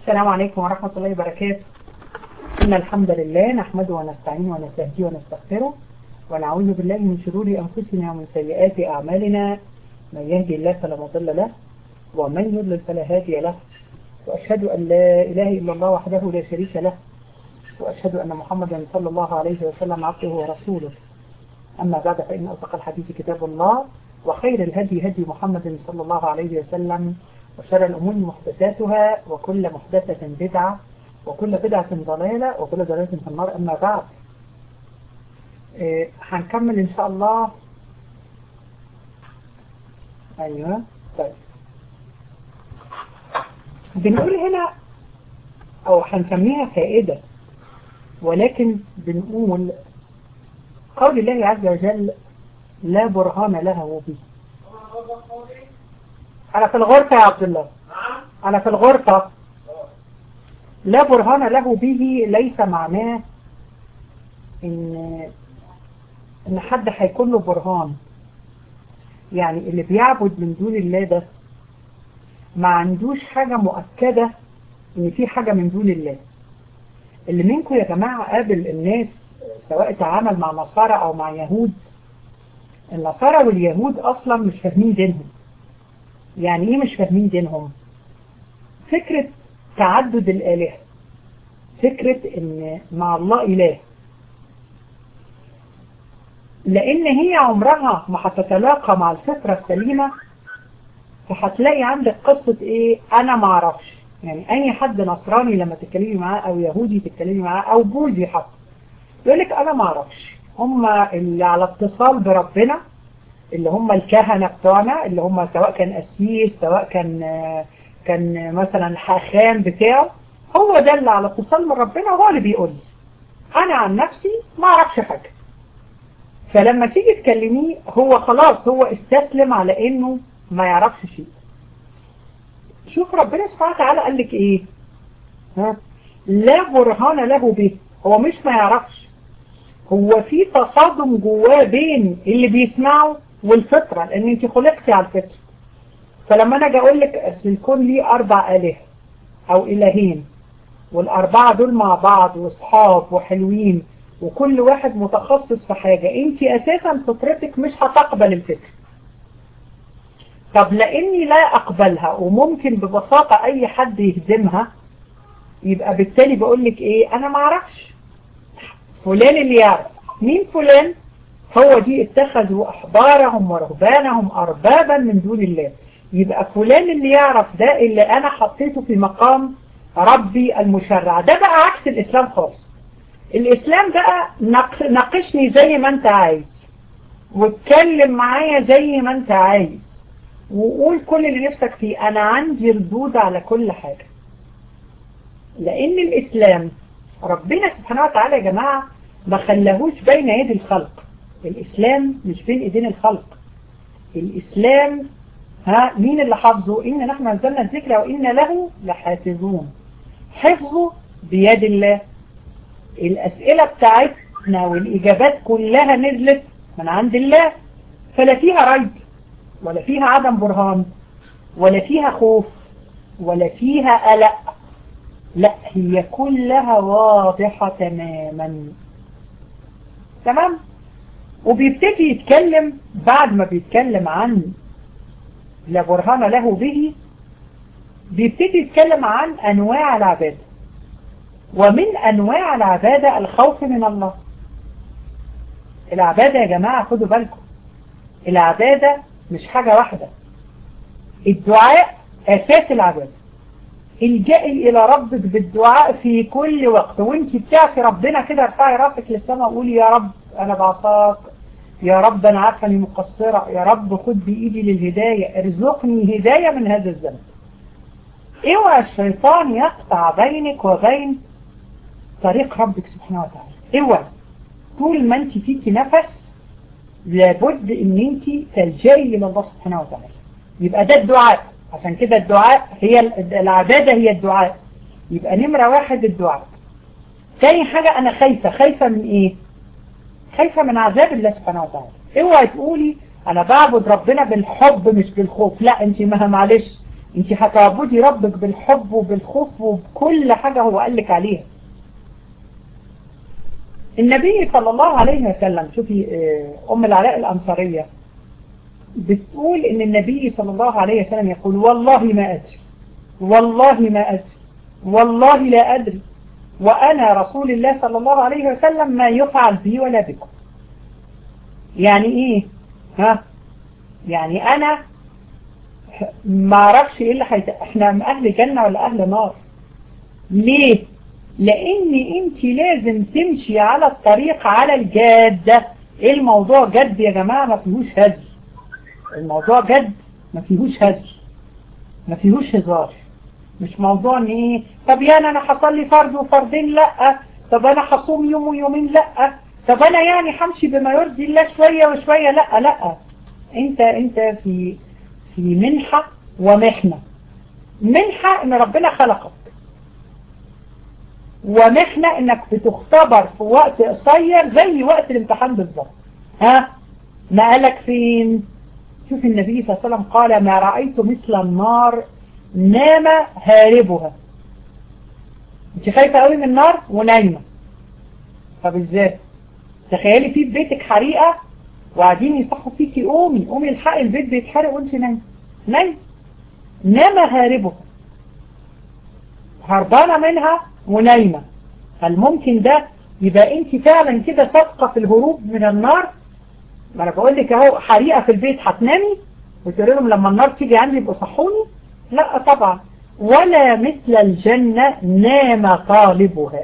السلام عليكم ورحمة الله وبركاته إن الحمد لله نحمده ونستعينه ونستهديه ونستغفره ونعوذ بالله من شرور أنفسنا ومن سيئات أعمالنا من يهدي الله فلا مضل له ومن يضلل فلا هادي له وأشهد أن لا إله إلا الله وحده لا شريك له وأشهد أن محمدا صلى الله عليه وسلم عبده ورسوله أما بعد فإن أصدق الحديث كتاب الله وخير الهدي هدي محمد صلى الله عليه وسلم وشر الأمور محدثاتها وكل محدثة بدعة وكل بدعة ضلالة وكل ضلالة في النار أما بعد إيه هنكمل إن شاء الله أيوة طيب بنقول هنا أو هنسميها فائدة ولكن بنقول قول الله عز وجل لا برهان له به أنا في الغرفة يا عبد الله أنا في الغرفة لا برهان له به ليس معناه إن إن حد هيكون له برهان يعني اللي بيعبد من دون الله ده ما عندوش حاجة مؤكدة إن في حاجة من دون الله اللي منكم يا جماعة قابل الناس سواء تعامل مع نصارى أو مع يهود النصارى واليهود أصلا مش فاهمين دينهم يعني إيه مش فاهمين دينهم فكرة تعدد الآلهة فكرة إن مع الله إله لأن هي عمرها ما هتتلاقى مع الفطرة السليمة فهتلاقي عندك قصة إيه أنا ما أعرفش يعني أي حد نصراني لما تتكلمي معاه أو يهودي تتكلمي معاه أو بوذي حتى يقول لك أنا ما أعرفش هم اللي على اتصال بربنا اللي هم الكهنة بتوعنا اللي هم سواء كان قسيس سواء كان كان مثلا الحاخام بتاعه هو ده اللي على اتصال من ربنا هو اللي بيقول لي انا عن نفسي ما اعرفش حاجة فلما تيجي تكلميه هو خلاص هو استسلم على انه ما يعرفش شيء شوف ربنا سبحانه وتعالى قال لك ايه ها لا برهان له به هو مش ما يعرفش هو في تصادم جواه بين اللي بيسمعه والفطرة لان انت خلقتي على الفطرة فلما انا اجي اقول لك الكون ليه اربع الهه او الهين والاربعة دول مع بعض واصحاب وحلوين وكل واحد متخصص في حاجة انت اساسا فطرتك مش هتقبل الفكر طب لاني لا اقبلها وممكن ببساطة اي حد يهدمها يبقى بالتالي بقول لك ايه انا ما اعرفش فلان اللي يعرف مين فلان هو دي اتخذوا احبارهم ورهبانهم اربابا من دون الله يبقى فلان اللي يعرف ده اللي انا حطيته في مقام ربي المشرع ده بقى عكس الاسلام خالص الاسلام بقى ناقشني زي ما انت عايز واتكلم معايا زي ما انت عايز وقول كل اللي نفسك فيه انا عندي ردود على كل حاجة لان الاسلام ربنا سبحانه وتعالى يا جماعة ما خلاهوش بين يدي الخلق الاسلام مش بين ايدين الخلق الاسلام ها مين اللي حافظه إن نحن نزلنا الذكر وإن له لحافظون حفظه بيد الله الأسئلة بتاعتنا والإجابات كلها نزلت من عند الله فلا فيها ريب ولا فيها عدم برهان ولا فيها خوف ولا فيها قلق لا هي كلها واضحة تماما تمام وبيبتدي يتكلم بعد ما بيتكلم عن لا برهان له به بيبتدي يتكلم عن أنواع العبادة ومن أنواع العبادة الخوف من الله العبادة يا جماعة خدوا بالكم العبادة مش حاجة واحدة الدعاء أساس العبادة الجئي إلى ربك بالدعاء في كل وقت وانت بتعصي ربنا كده ارفعي راسك للسماء وقولي يا رب أنا بعصاك يا رب أنا عارفة أني مقصرة يا رب خد بإيدي للهداية ارزقني هداية من هذا الذنب اوعى الشيطان يقطع بينك وبين طريق ربك سبحانه وتعالى اوعى طول ما انت فيكي نفس لابد ان انت تلجئي الى الله سبحانه وتعالى يبقى ده الدعاء عشان كده الدعاء هي العبادة هي الدعاء يبقى نمرة واحد الدعاء تاني حاجة انا خايفة خايفة من ايه خايفة من عذاب الله سبحانه وتعالى اوعي تقولي انا بعبد ربنا بالحب مش بالخوف لا انت ما معلش انت هتعبدي ربك بالحب وبالخوف وبكل حاجة هو قال لك عليها النبي صلى الله عليه وسلم شوفي ام العلاء الانصارية بتقول ان النبي صلى الله عليه وسلم يقول والله ما ادري والله ما ادري والله لا ادري وانا رسول الله صلى الله عليه وسلم ما يفعل بي ولا بكم يعني ايه ها يعني انا ما اعرفش ايه اللي حيت... احنا اهل جنة ولا اهل نار ليه لان انت لازم تمشي على الطريق على الجادة ايه الموضوع جد يا جماعة ما فيهوش هزل الموضوع جد ما فيهوش هزل ما فيهوش هزار مش موضوع ان ايه طب يعني انا هصلي فرض وفرضين لا طب انا هصوم يوم ويومين لا طب انا يعني همشي بما يرضي الله شوية وشوية لا لا انت انت في في منحة ومحنة منحة ان ربنا خلقك ومحنة انك بتختبر في وقت قصير زي وقت الامتحان بالظبط ها ما قالك فين شوف النبي صلى الله عليه وسلم قال ما رأيت مثل النار نام هاربها انت خايفة قوي من النار ونايمة طب ازاي تخيلي في بيتك حريقة وقاعدين يصحوا فيكي قومي قومي الحقي البيت بيتحرق وانت نايمة نايمة نام هاربها هربانة منها ونايمة هل ممكن ده يبقى انت فعلا كده صادقة في الهروب من النار ما انا بقول لك اهو حريقة في البيت هتنامي وتقول لهم لما النار تيجي عندي يبقوا صحوني لا طبعا ولا مثل الجنة نام طالبها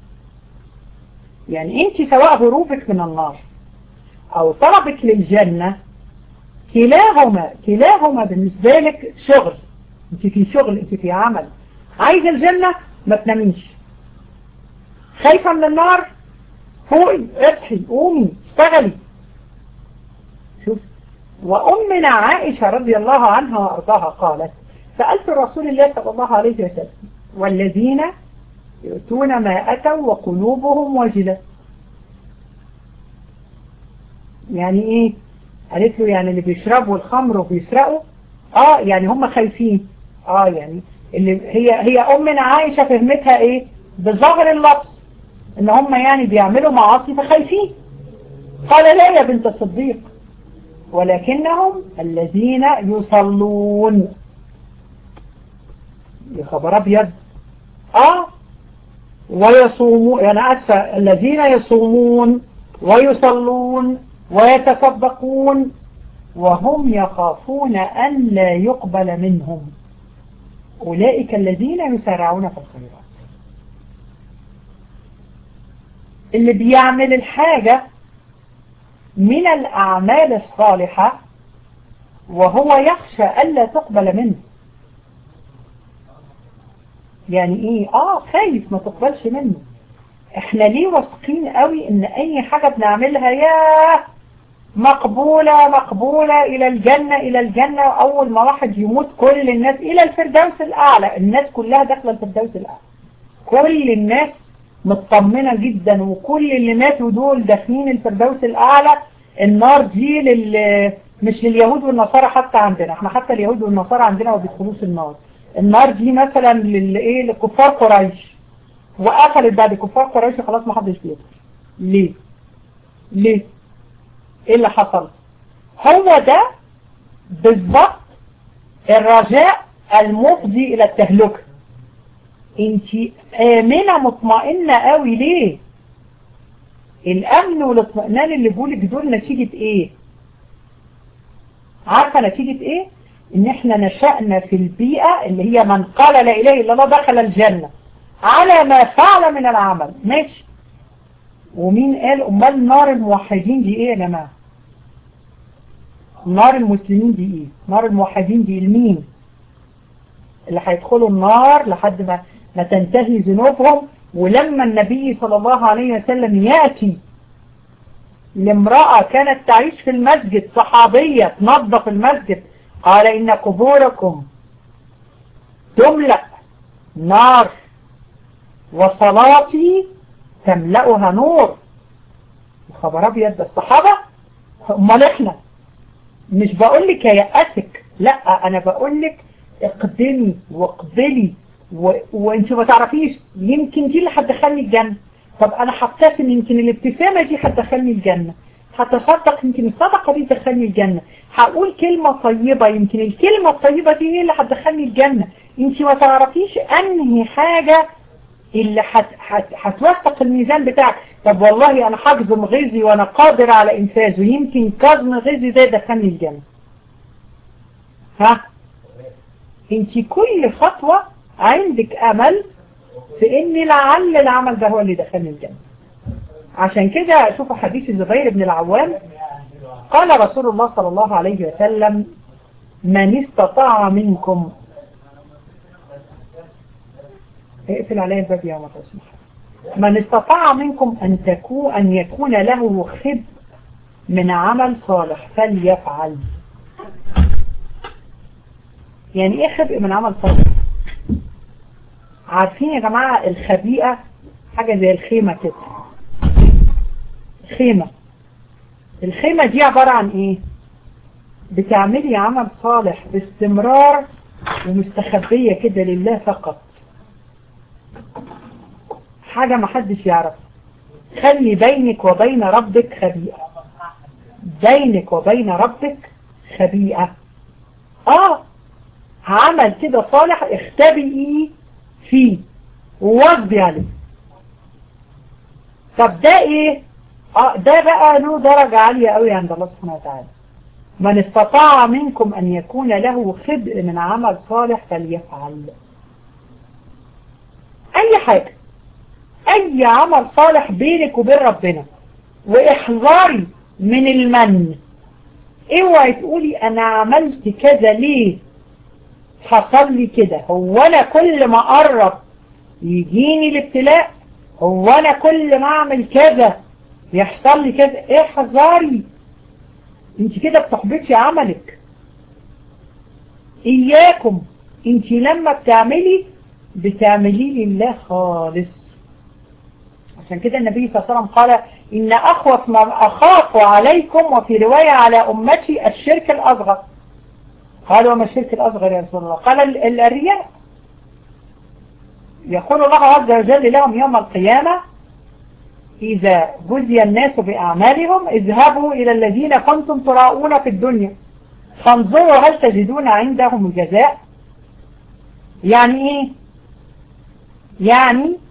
يعني انت سواء هروبك من النار او طلبك للجنة كلاهما كلاهما بالنسبة لك شغل انت في شغل انت في عمل عايزة الجنة ما تناميش خايفة من النار فوقي اصحي قومي اشتغلي شوف وأمنا عائشة رضي الله عنها وأرضاها قالت سألت رسول الله صلى الله عليه وسلم والذين يؤتون ما أتوا وقلوبهم وجلة يعني ايه قالت له يعني اللي بيشربوا الخمر وبيسرقوا اه يعني هم خايفين اه يعني اللي هي هي أمنا عائشة فهمتها ايه بظاهر اللفظ ان هم يعني بيعملوا معاصي فخايفين قال لا يا بنت الصديق ولكنهم الذين يصلون يا خبر ابيض اه ويصومون انا يعني اسفه الذين يصومون ويصلون ويتصدقون وهم يخافون ان لا يقبل منهم اولئك الذين يسارعون في الخيرات اللي بيعمل الحاجة من الأعمال الصالحة وهو يخشى ألا تقبل منه يعني ايه اه خايف ما تقبلش منه احنا ليه واثقين قوي ان اي حاجة بنعملها يا مقبولة مقبولة الى الجنة الى الجنة اول ما واحد يموت كل الناس الى الفردوس الاعلى الناس كلها داخلة الفردوس الاعلى كل الناس مطمنة جدا وكل اللي ماتوا دول داخلين الفردوس الاعلى النار دي لل مش لليهود والنصارى حتى عندنا احنا حتى اليهود والنصارى عندنا ما بيدخلوش النار النار دي مثلا للايه لكفار قريش وقفلت بعد كفار قريش خلاص ما حدش بيدخل ليه ليه ايه اللي حصل هو ده بالظبط الرجاء المفضي الى التهلكه انت امنه مطمئنه قوي ليه الامن والاطمئنان اللي بقولك دول نتيجه ايه عارفه نتيجه ايه ان احنا نشأنا في البيئة اللي هي من قال لا اله الا الله دخل الجنة على ما فعل من العمل ماشي ومين قال امال نار الموحدين دي ايه يا جماعة نار المسلمين دي ايه نار الموحدين دي المين اللي هيدخلوا النار لحد ما ما تنتهي ذنوبهم ولما النبي صلى الله عليه وسلم يأتي لامرأة كانت تعيش في المسجد صحابية تنظف المسجد قال إن قبوركم تملأ نار وصلاتي تملأها نور خبر أبيض ده الصحابة امال احنا مش بقول لك ييأسك لا أنا بقول لك اقدمي واقبلي و... وانت ما تعرفيش يمكن دي اللي هتدخلني الجنة طب انا هبتسم يمكن الابتسامة دي هتدخلني الجنة هتصدق يمكن الصدقة دي تدخلني الجنة هقول كلمة طيبة يمكن الكلمة الطيبة دي هي اللي هتدخلني الجنة انت ما تعرفيش انهي حاجة اللي هت... هت... هتوثق الميزان بتاعك طب والله انا هجزم غيظي وانا قادر على انفاذه يمكن كظم غيظي ده يدخلني الجنة ها انت كل خطوة عندك امل في ان لعل العمل ده هو اللي دخلني الجنة عشان كده شوفوا حديث الزبير بن العوام قال رسول الله صلى الله عليه وسلم من استطاع منكم اقفل عليه الباب يا مطر اسمح من استطاع منكم أن, تكون أن يكون له خب من عمل صالح فليفعل يعني ايه خبء من عمل صالح عارفين يا جماعة الخبيئة حاجة زي الخيمة كده خيمة الخيمة دي عبارة عن ايه بتعملي عمل صالح باستمرار ومستخبية كده لله فقط حاجة ما حدش يعرف خلي بينك وبين ربك خبيئة بينك وبين ربك خبيئة اه عمل كده صالح اختبئي فيه وواظبي عليه طب ده ايه اه ده بقى له درجة عالية قوي عند الله سبحانه وتعالى من استطاع منكم ان يكون له خبء من عمل صالح فليفعل اي حاجة اي عمل صالح بينك وبين ربنا واحذاري من المن اوعي تقولي انا عملت كذا ليه حصل لي كده هو انا كل ما اقرب يجيني الابتلاء هو انا كل ما اعمل كذا يحصل لي كذا احذري انت كده بتحبطي عملك اياكم انت لما بتعملي بتعملي لله خالص عشان كده النبي صلى الله عليه وسلم قال إن أخوف ما أخاف عليكم وفي رواية على أمتي الشرك الأصغر قالوا وما الشرك الأصغر يا رسول الله قال الرياء يقول الله عز وجل لهم يوم القيامة إذا جزي الناس بأعمالهم اذهبوا إلى الذين كنتم تراؤون في الدنيا فانظروا هل تجدون عندهم الجزاء يعني إيه يعني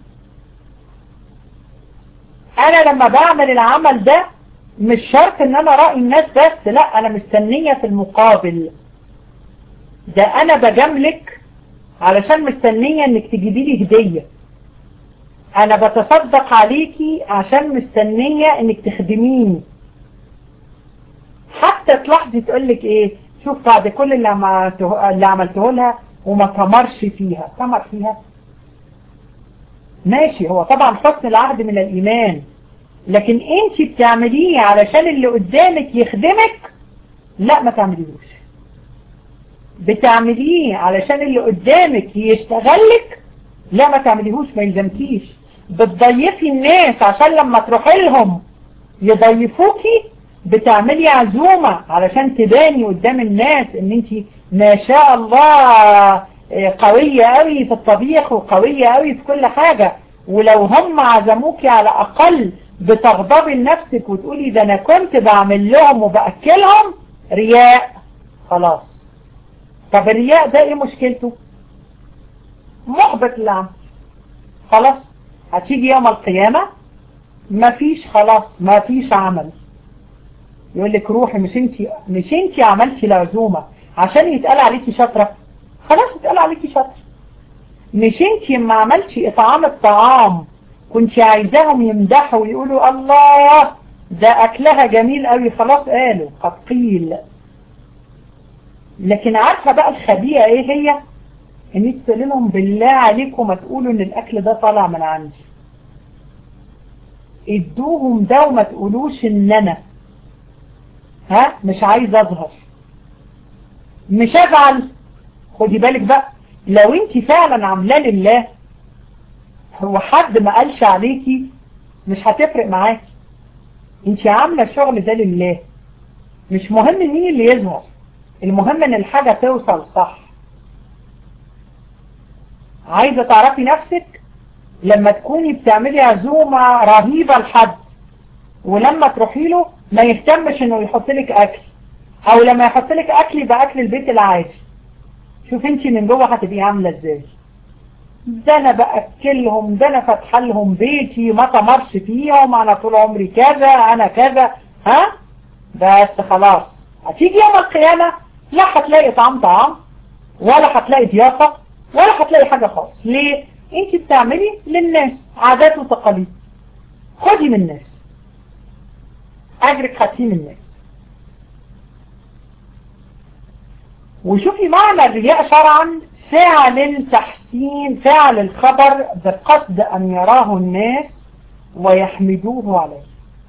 انا لما بعمل العمل ده مش شرط ان انا رأي الناس بس لا انا مستنية في المقابل ده انا بجاملك علشان مستنية انك تجيبي لي هدية انا بتصدق عليكي عشان مستنية انك تخدميني حتى تلاحظي تقولك ايه شوف بعد كل اللي عملته, اللي عملته لها وما تمرش فيها تمر فيها ماشي هو طبعا حسن العهد من الإيمان لكن انت بتعمليه علشان اللي قدامك يخدمك لا ما تعمليهوش بتعمليه علشان اللي قدامك يشتغلك لا ما تعمليهوش ما يلزمكيش بتضيفي الناس عشان لما تروحي لهم يضيفوكي بتعملي عزومة علشان تباني قدام الناس ان انت ما شاء الله قوية قوي في الطبيخ وقوية قوي في كل حاجة ولو هم عزموكي على أقل بتغضبي لنفسك وتقولي ده أنا كنت بعمل لهم وبأكلهم رياء خلاص طب الرياء ده ايه مشكلته محبط للعمل خلاص هتيجي يوم القيامة مفيش خلاص مفيش عمل يقول لك روحي مش انتي مش انتي عملتي العزومة عشان يتقال عليكي شاطره خلاص اتقال عليكي شاطر مش انت ما عملتي اطعام الطعام كنت عايزاهم يمدحوا ويقولوا الله ده اكلها جميل قوي خلاص قالوا قد قيل لكن عارفة بقى الخبيئة ايه هي ان انت تقول لهم بالله عليكم ما تقولوا ان الاكل ده طالع من عندي ادوهم ده وما تقولوش ان انا ها مش عايز اظهر مش ازعل خدي بالك بقى لو انت فعلا عاملاه لله هو حد ما قالش عليكي مش هتفرق معاكي انت عاملة الشغل ده لله مش مهم مين اللي يظهر المهم ان الحاجة توصل صح عايزة تعرفي نفسك لما تكوني بتعملي عزومة رهيبة لحد ولما تروحي له ما يهتمش انه يحط لك اكل او لما يحط لك اكل يبقى اكل البيت العادي شوف انت من جوه هتبقي عامله ازاي ده انا باكلهم ده انا فاتحه لهم بيتي ما تمرش فيهم انا طول عمري كذا انا كذا ها بس خلاص هتيجي يوم القيامه لا هتلاقي طعم طعام ولا هتلاقي ضيافه ولا هتلاقي حاجه خالص ليه انت بتعملي للناس عادات وتقاليد خدي من الناس اجرك خدتيه من الناس وشوفي معنى الرياء شرعا فعل التحسين فعل الخبر بقصد أن يراه الناس ويحمدوه عليه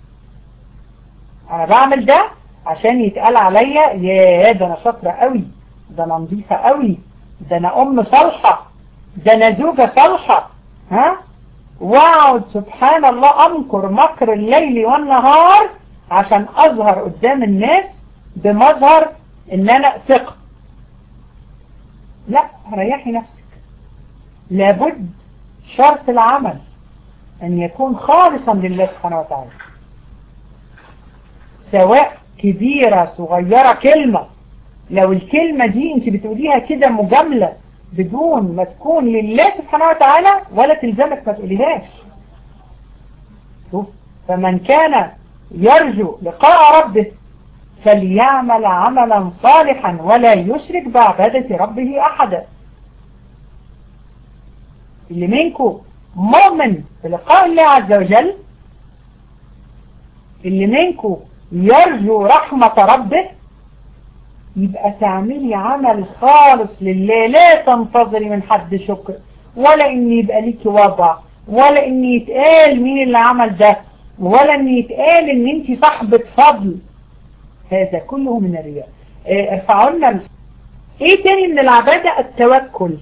أنا بعمل ده عشان يتقال عليا يا ده أنا شاطرة قوي ده أنا نظيفة قوي ده أنا أم صالحة ده أنا زوجة صالحة ها واقعد سبحان الله أمكر مكر الليل والنهار عشان أظهر قدام الناس بمظهر إن أنا ثقة لا ريحي نفسك لابد شرط العمل أن يكون خالصا لله سبحانه وتعالى سواء كبيرة صغيرة كلمة لو الكلمة دي انت بتقوليها كده مجاملة بدون ما تكون لله سبحانه وتعالى ولا تلزمك ما تقوليهاش فمن كان يرجو لقاء ربه فليعمل عملا صالحا ولا يشرك بعبادة ربه أحدا اللي منكم مؤمن بلقاء الله عز وجل اللي منكم يرجو رحمة ربه يبقى تعملي عمل خالص لله لا تنتظري من حد شكر ولا ان يبقى ليكي وضع ولا ان يتقال مين اللي عمل ده ولا ان يتقال ان انت صاحبة فضل هذا كله من الرياء اه ارفعوا لنا ايه تاني من العبادة التوكل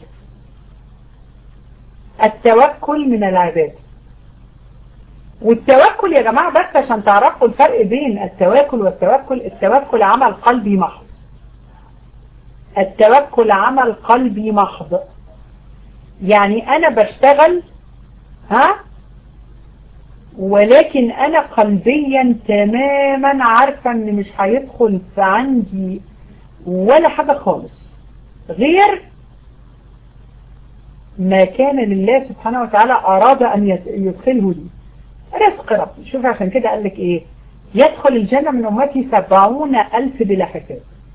التوكل من العبادة والتوكل يا جماعة بس عشان تعرفوا الفرق بين التوكل والتوكل التوكل عمل قلبي محض التوكل عمل قلبي محض يعني انا بشتغل ها ولكن انا قلبيا تماما عارفة ان مش هيدخل في عندي ولا حاجة خالص غير ما كان لله سبحانه وتعالى اراد ان يدخله لي رزق ربي شوف عشان كده قال لك ايه يدخل الجنة من امتي سبعون الف بلا حساب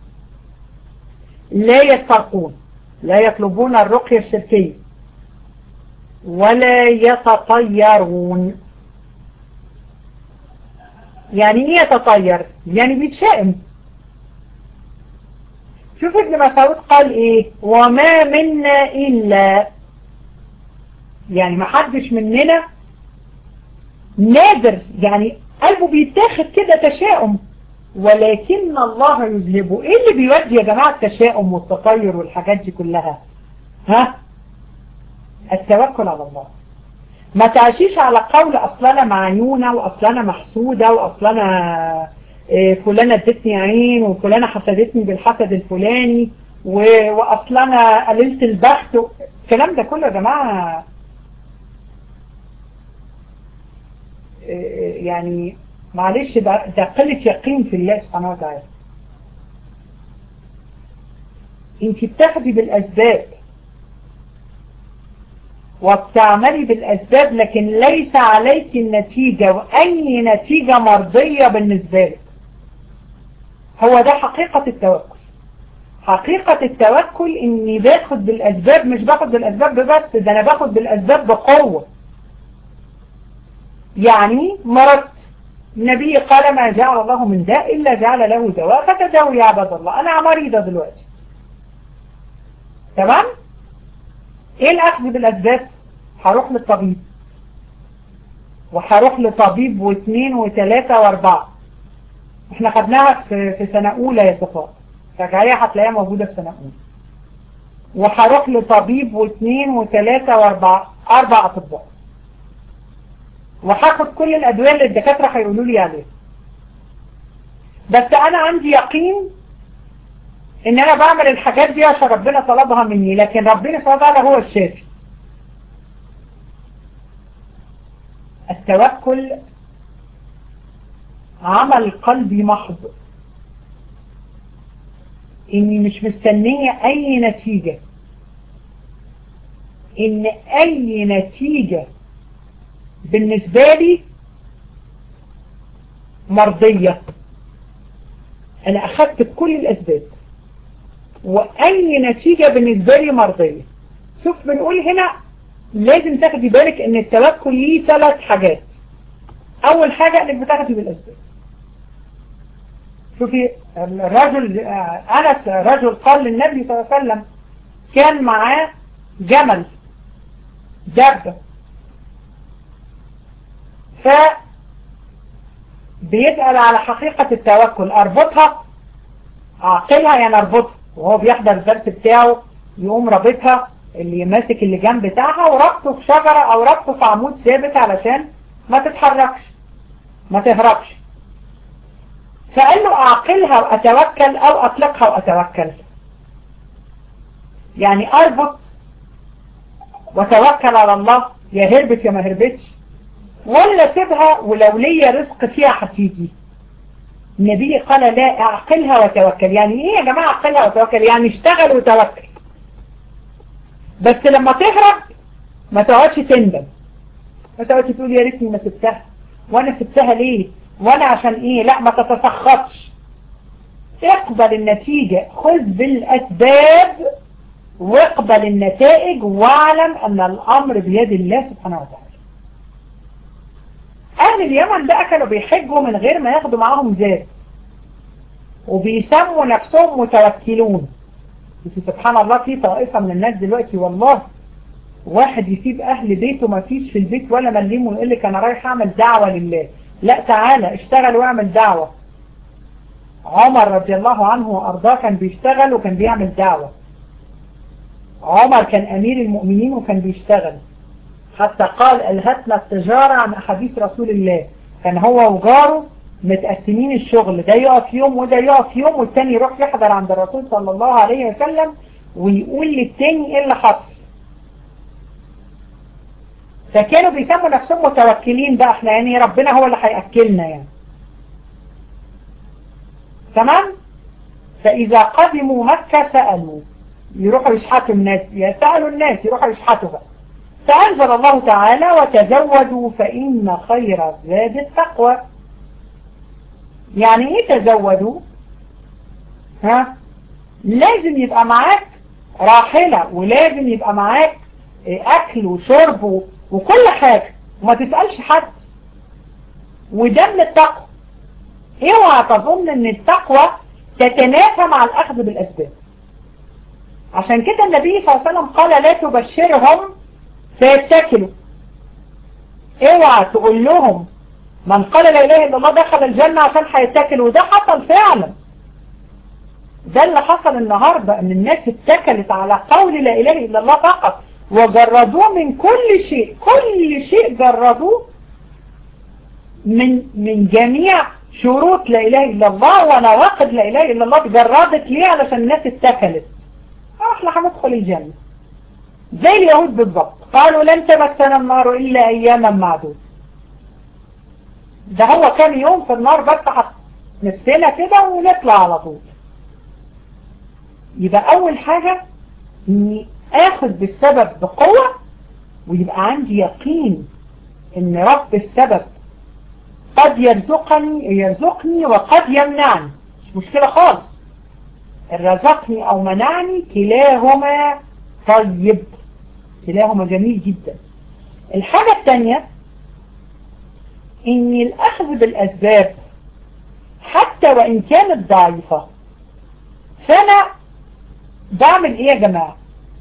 لا يسترقون لا يطلبون الرقية الشركية ولا يتطيرون يعني ايه يتطير يعني بيتشائم شوف ابن مسعود قال ايه وما منا الا يعني ما حدش مننا نادر يعني قلبه بيتاخد كده تشاؤم ولكن الله يذهبه ايه اللي بيودي يا جماعة التشاؤم والتطير والحاجات دي كلها ها التوكل على الله ما تعشيش على قول اصلنا معيونة واصلنا محسودة واصلنا فلانة ادتني عين وفلانة حسدتني بالحسد الفلاني واصلنا قللت البخت الكلام ده كله يا جماعة يعني معلش ده, ده قلة يقين في الله سبحانه وتعالى انت بتاخدي بالاسباب وبتعملي بالاسباب لكن ليس عليك النتيجة واي نتيجة مرضية بالنسبة لك هو ده حقيقة التوكل حقيقة التوكل اني باخد بالاسباب مش باخد بالاسباب بس ده انا باخد بالاسباب بقوة يعني مرضت النبي قال ما جعل الله من داء إلا جعل له دواء فتداووا يا عباد الله أنا مريضة دلوقتي تمام إيه الأخذ بالأسباب هروح للطبيب وهروح لطبيب واثنين وثلاثة واربعة احنا خدناها في, في سنة أولى يا صفاء رجعية هتلاقيها موجودة في سنة أولى وهروح لطبيب واثنين وثلاثة واربعة أربع أطباء وهاخد كل الأدوية اللي الدكاترة هيقولوا لي عليها بس أنا عندي يقين إن أنا بعمل الحاجات دي عشان ربنا طلبها مني لكن ربنا سبحانه وتعالى هو الشافي التوكل عمل قلبي محض اني مش مستنية اي نتيجة ان اي نتيجة بالنسبة لي مرضية انا اخدت بكل الاسباب واي نتيجة بالنسبة لي مرضية شوف بنقول هنا لازم تاخدي بالك ان التوكل ليه ثلاث حاجات اول حاجة انك بتاخدي بالاسباب شوفي الرجل انس رجل قال للنبي صلى الله عليه وسلم كان معاه جمل دابة ف بيسأل على حقيقة التوكل اربطها اعقلها يعني اربطها وهو بيحضر الدرس بتاعه يقوم رابطها اللي ماسك اللي جنب بتاعها وربطه في شجرة او ربطه في عمود ثابت علشان ما تتحركش ما تهربش فقال له اعقلها واتوكل او اطلقها واتوكل يعني اربط وتوكل على الله يا هربت يا ما هربتش ولا سيبها ولو ليا رزق فيها هتيجي النبي قال لا اعقلها وتوكل يعني ايه يا جماعة اعقلها وتوكل يعني اشتغل وتوكل بس لما تهرب ما تقعدش تندم ما تقعدش تقول يا ريتني ما سبتها وانا سبتها ليه وانا عشان ايه لا ما تتسخطش اقبل النتيجة خذ بالاسباب واقبل النتائج واعلم ان الامر بيد الله سبحانه وتعالى اهل اليمن بقى كانوا بيحجوا من غير ما ياخدوا معاهم زاد وبيسموا نفسهم متوكلون سبحان الله في طائفة من الناس دلوقتي والله واحد يسيب اهل بيته ما فيش في البيت ولا مليم ويقول لك انا رايح اعمل دعوة لله لا تعالى اشتغل واعمل دعوة عمر رضي الله عنه وارضاه كان بيشتغل وكان بيعمل دعوة عمر كان امير المؤمنين وكان بيشتغل حتى قال الهتنا التجارة عن احاديث رسول الله كان هو وجاره متقسمين الشغل ده يقف يوم وده يقف يوم والتاني يروح يحضر عند الرسول صلى الله عليه وسلم ويقول للتاني ايه اللي حصل فكانوا بيسموا نفسهم متوكلين بقى احنا يعني ربنا هو اللي هيأكلنا يعني تمام فإذا قدموا مكة سألوا يروحوا يشحتوا الناس يسألوا الناس يروحوا يشحتوا بقى فأنزل الله تعالى وتزودوا فإن خير الزاد التقوى يعني ايه تزودوا ها لازم يبقى معاك راحلة ولازم يبقى معاك اكل وشرب وكل حاجة وما تسألش حد وده من التقوى اوعى تظن ان التقوى تتنافى مع الاخذ بالاسباب عشان كده النبي صلى الله عليه وسلم قال لا تبشرهم فيتكلوا اوعى تقول لهم من قال لا اله الا الله دخل الجنة عشان هيتكل وده حصل فعلا ده اللي حصل النهاردة ان الناس اتكلت على قول لا اله الا الله فقط وجردوه من كل شيء كل شيء جردوه من من جميع شروط لا اله الا الله ونواقض لا اله الا الله جردت ليه علشان الناس اتكلت احنا هندخل الجنة زي اليهود بالظبط قالوا لن تمسنا النار الا اياما معدود ده هو كام يوم في النار بس نفسنا كده ونطلع على طول يبقى اول حاجة اني اخذ بالسبب بقوة ويبقى عندي يقين ان رب السبب قد يرزقني يرزقني وقد يمنعني مش مشكلة خالص رزقني او منعني كلاهما طيب كلاهما جميل جدا الحاجة الثانية ان الاخذ بالاسباب حتى وان كانت ضعيفة فانا بعمل ايه يا جماعة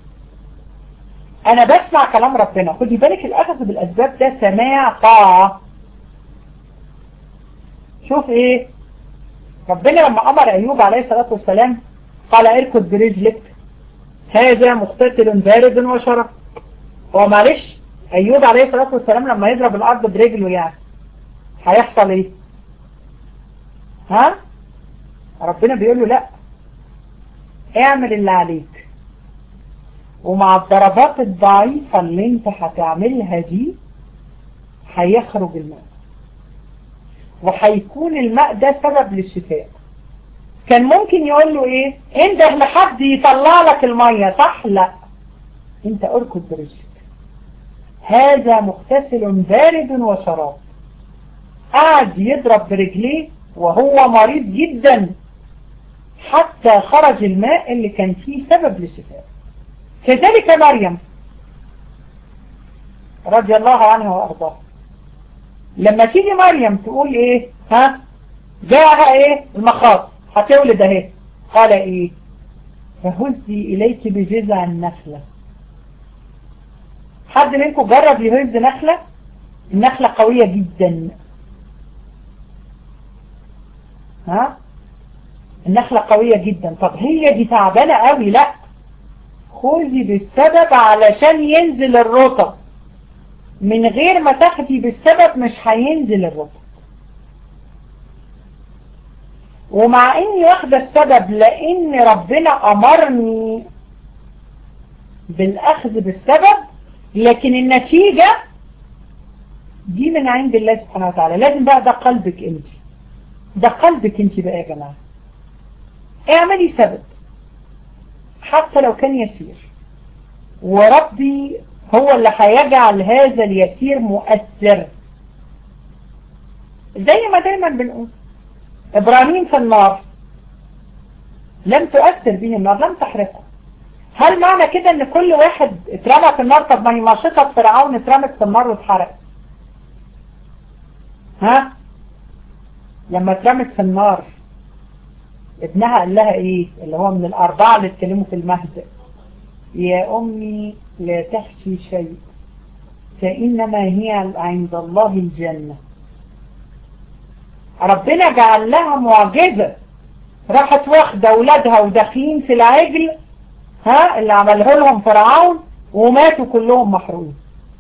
انا بسمع كلام ربنا خدي بالك الاخذ بالاسباب ده سماع طاعة شوف ايه ربنا لما امر ايوب عليه الصلاة والسلام قال اركض برجلك هذا مغتسل بارد وشرف هو معلش ايوب عليه الصلاة والسلام لما يضرب الارض برجله يعني هيحصل ايه ها ربنا بيقول له لا اعمل اللي عليك ومع الضربات الضعيفة اللي انت هتعملها دي هيخرج الماء وهيكون الماء ده سبب للشفاء كان ممكن يقول له ايه انده لحد يطلع لك المية صح لا انت اركض برجلك هذا مغتسل بارد وشراب قعد يضرب برجليه وهو مريض جدا حتى خرج الماء اللي كان فيه سبب للشفاء كذلك مريم رضي الله عنها وارضاها لما تيجي مريم تقول ايه ها جاءها ايه المخاض هتولد اهي قال ايه فهزي اليك بجذع النخلة حد منكم جرب يهز نخلة النخلة قوية جدا ها النخلة قوية جدا طب هي دي تعبانة قوي لا خذي بالسبب علشان ينزل الرطب من غير ما تاخدي بالسبب مش هينزل الرطب ومع اني واخدة السبب لان ربنا امرني بالاخذ بالسبب لكن النتيجة دي من عند الله سبحانه وتعالى لازم بقى ده قلبك انت ده قلبك انت بقى يا جماعة اعملي سبب حتى لو كان يسير وربي هو اللي هيجعل هذا اليسير مؤثر زي ما دايما بنقول ابراهيم في النار لم تؤثر به النار لم تحرقه هل معنى كده ان كل واحد اترمى في النار طب ما هي ماشطة فرعون اترمت في النار واتحرقت ها لما اترمت في النار ابنها قال لها ايه اللي هو من الاربعة اللي اتكلموا في المهد يا امي لا تخشي شيء فانما هي عند الله الجنة ربنا جعل لها معجزة راحت واخدة اولادها وداخلين في العجل ها اللي عمله لهم فرعون وماتوا كلهم محروقين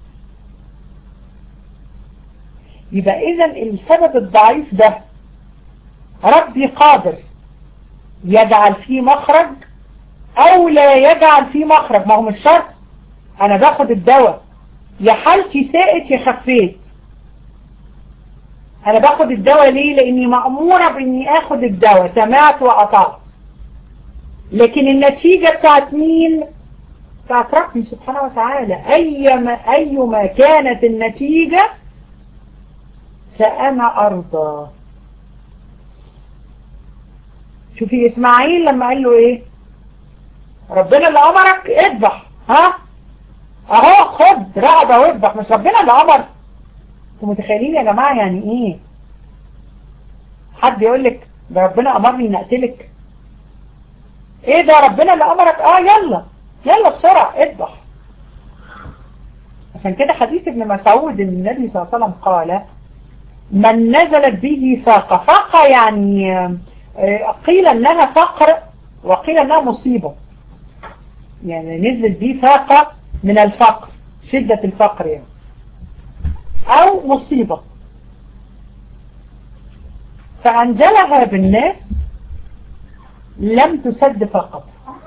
يبقى اذا السبب الضعيف ده ربي قادر يجعل فيه مخرج او لا يجعل فيه مخرج ما هو مش شرط انا باخد الدواء يا حالتي ساءت يا خفيت انا باخد الدواء ليه لاني مأمورة باني اخد الدواء سمعت وقطعت لكن النتيجة بتاعت مين بتاعت ربي سبحانه وتعالى ايما ايما كانت النتيجة فانا ارضى شوفي اسماعيل لما قال له ايه ربنا اللي امرك اذبح ها اهو خد رقبة واذبح مش ربنا اللي امر انتوا متخيلين يا جماعة يعني ايه حد يقول لك ده ربنا امرني نقتلك ايه ده ربنا اللي امرك اه يلا يلا بسرعة اذبح عشان كده حديث ابن مسعود ان النبي صلى الله عليه وسلم قال من نزلت به فاقة فاقة يعني قيل انها فقر وقيل انها مصيبة يعني نزلت به فاقة من الفقر شدة الفقر يعني او مصيبة فانزلها بالناس لم تسد فقط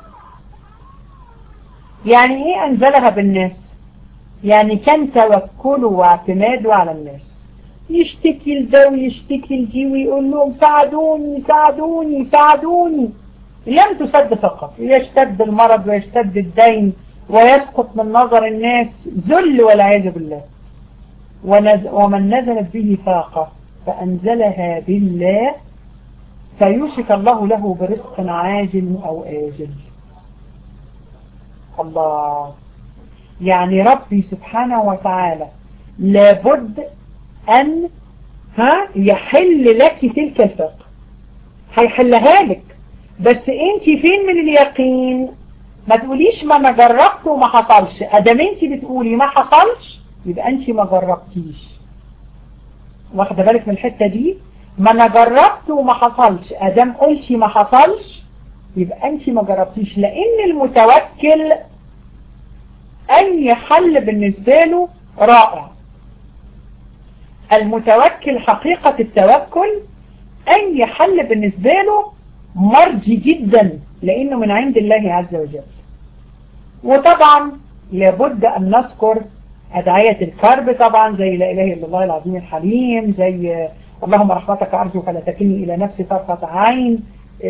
يعني ايه انزلها بالناس يعني كان توكله واعتماده على الناس يشتكي لده ويشتكي لدي ويقول لهم ساعدوني ساعدوني ساعدوني لم تسد فقط يشتد المرض ويشتد الدين ويسقط من نظر الناس ذل والعياذ بالله ومن نزلت به فاقة فأنزلها بالله فيوشك الله له برزق عاجل أو آجل الله يعني ربي سبحانه وتعالى لابد أن ها يحل لك تلك الفقه هيحلها لك بس انت فين من اليقين ما تقوليش ما انا جربت وما حصلش ادام انت بتقولي ما حصلش يبقى انت ما جربتيش واخده بالك من الحته دي ما انا جربت وما حصلش ادام قلتي ما حصلش يبقى انت ما جربتيش لان المتوكل اي حل بالنسبه له رائع المتوكل حقيقة التوكل اي حل بالنسبة له مرجي جدا لانه من عند الله عز وجل وطبعا لابد ان نذكر أدعية الكرب طبعا زي لا إله إلا الله العظيم الحليم زي اللهم رحمتك أرجو فلا تكلني إلى نفسي طرفة عين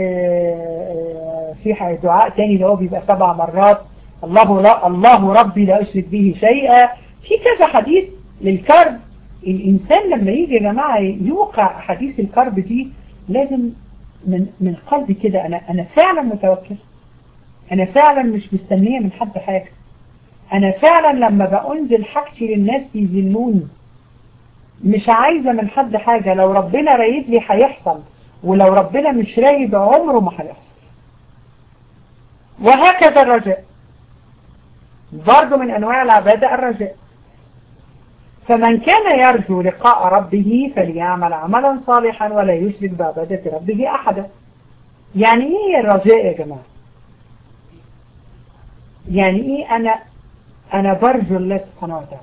في دعاء تاني اللي هو بيبقى سبع مرات الله لا الله ربي لا أشرك به شيئا في كذا حديث للكرب الإنسان لما يجي يا جماعة يوقع حديث الكرب دي لازم من من قلبي كده أنا أنا فعلا متوكل أنا فعلا مش مستنية من حد حاجة أنا فعلا لما بأنزل حاجتي للناس بيذلوني مش عايزة من حد حاجة لو ربنا رايد لي هيحصل ولو ربنا مش رايد عمره ما هيحصل وهكذا الرجاء برضو من أنواع العبادة الرجاء فمن كان يرجو لقاء ربه فليعمل عملا صالحا ولا يشرك بعبادة ربه أحدا يعني ايه الرجاء يا جماعة يعني ايه انا انا برجو الله سبحانه وتعالى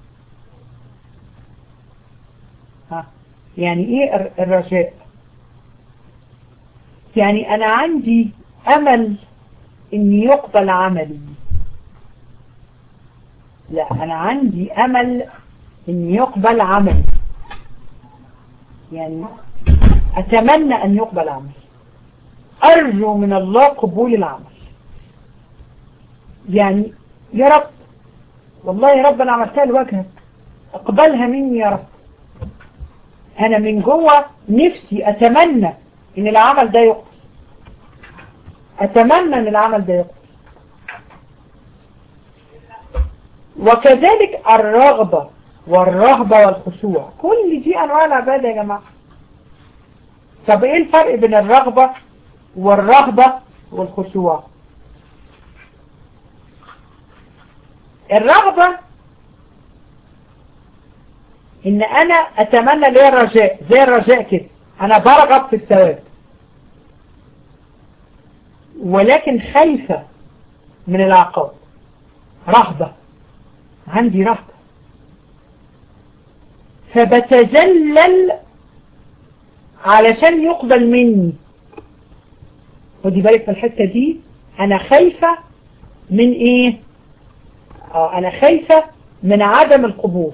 ها يعني ايه الرجاء يعني انا عندي امل ان يقبل عملي لا انا عندي امل ان يقبل عملي يعني اتمنى ان يقبل عملي ارجو من الله قبول العمل يعني يا رب والله يا رب انا عملتها لوجهك اقبلها مني يا رب انا من جوه نفسي اتمنى ان العمل ده يقبل اتمنى ان العمل ده يقبل وكذلك الرغبة والرهبة والخشوع كل دي انواع العبادة يا جماعة طب ايه الفرق بين الرغبة والرهبة والخشوع الرغبة ان انا اتمنى ليه الرجاء زي الرجاء كده انا برغب في الثواب ولكن خايفة من العقاب رهبة عندي رهبة فبتذلل علشان يقبل مني ودي بالك في الحتة دي انا خايفة من ايه اه انا خايفة من عدم القبول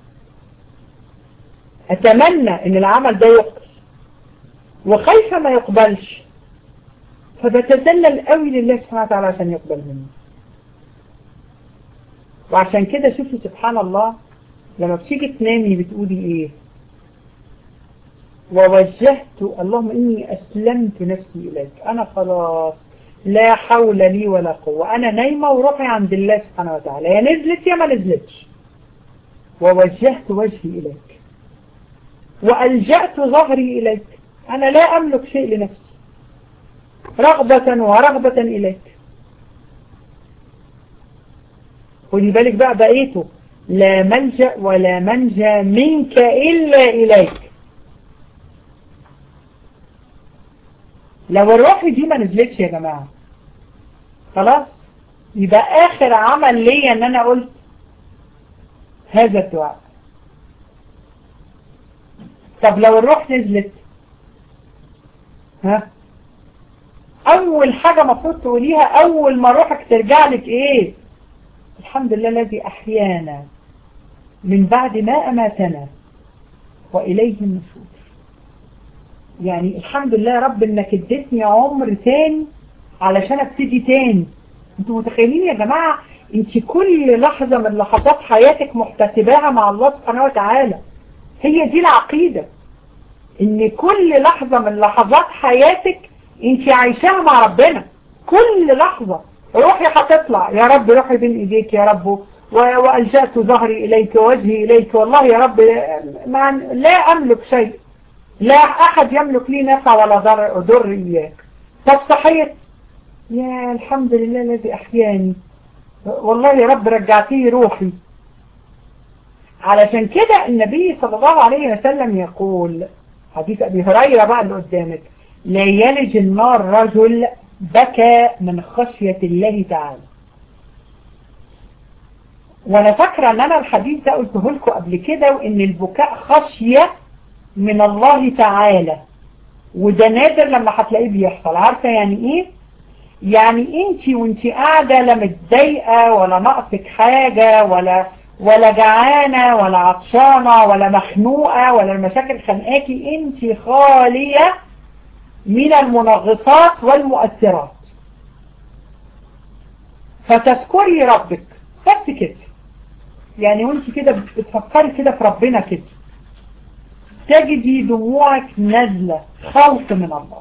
اتمنى ان العمل ده يقبل وخايفة ما يقبلش فبتذلل قوي لله سبحانه وتعالى عشان يقبل مني وعشان كده شوفي سبحان الله لما بتيجي تنامي بتقولي ايه ووجهت اللهم اني اسلمت نفسي اليك انا خلاص لا حول لي ولا قوة انا نايمة وروحي عند الله سبحانه وتعالى يا نزلت يا ما نزلتش ووجهت وجهي اليك والجأت ظهري اليك انا لا املك شيء لنفسي رغبة ورغبة اليك خدي بالك بقى بقيته لا ملجأ ولا منجى منك إلا إليك لو الروح دي ما نزلتش يا جماعة خلاص يبقى آخر عمل ليا ان انا قلت هذا الدعاء طب لو الروح نزلت ها اول حاجة مفروض تقوليها اول ما روحك ترجع لك ايه الحمد لله الذي احيانا من بعد ما اماتنا واليه النشور يعني الحمد لله يا رب انك اديتني عمر تاني علشان ابتدي تاني انتوا متخيلين يا جماعة انت كل لحظة من لحظات حياتك محتسباها مع الله سبحانه وتعالى هي دي العقيدة ان كل لحظة من لحظات حياتك انت عايشاها مع ربنا كل لحظة روحي هتطلع يا رب روحي بين ايديك يا رب وألجأت ظهري إليك ووجهي إليك والله يا رب ما لا أملك شيء لا أحد يملك لي نفع ولا ضر, ضر إياك طب صحيت يا الحمد لله الذي أحياني والله يا رب رجعتي روحي علشان كده النبي صلى الله عليه وسلم يقول حديث أبي هريرة بقى اللي قدامك لا يلج النار رجل بكى من خشية الله تعالى وانا فاكرة ان انا الحديث ده قلته لكم قبل كده وان البكاء خشية من الله تعالى وده نادر لما هتلاقيه بيحصل عارفة يعني ايه يعني انت وانت قاعدة لا متضايقة ولا ناقصك حاجة ولا ولا جعانة ولا عطشانة ولا مخنوقة ولا المشاكل خانقاكي انت خالية من المنغصات والمؤثرات فتذكري ربك بس كده يعني وانت كده بتفكري كده في ربنا كده تجدي دموعك نازلة خلق من الله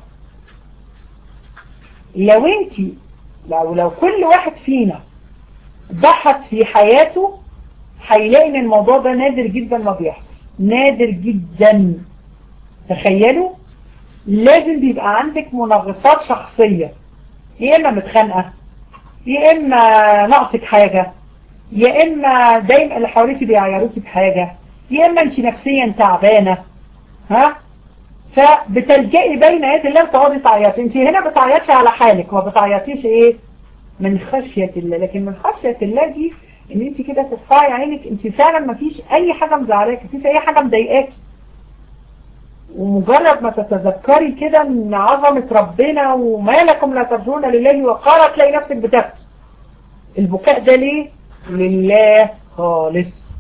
لو انت لو لو كل واحد فينا بحث في حياته هيلاقي ان الموضوع ده نادر جدا ما بيحصل نادر جدا تخيلوا لازم بيبقى عندك منغصات شخصية يا اما متخانقة يا اما ناقصك حاجة يا اما دايما اللي حواليك بيعيروكي بحاجة يا اما انت نفسيا تعبانة ها فبتلجئي بين يد الله تقعدي تعيطي انت هنا بتعيطي على حالك ما بتعيطيش ايه من خشية الله لكن من خشية الله دي ان انت كده ترفعي عينك انت فعلا ما فيش اي حاجة مزعلاكي مفيش اي حاجة مضايقاكي ومجرد ما تتذكري كده ان عظمة ربنا وما لكم لا ترجون لله وقارا تلاقي نفسك بتبكي البكاء ده ليه لله خالص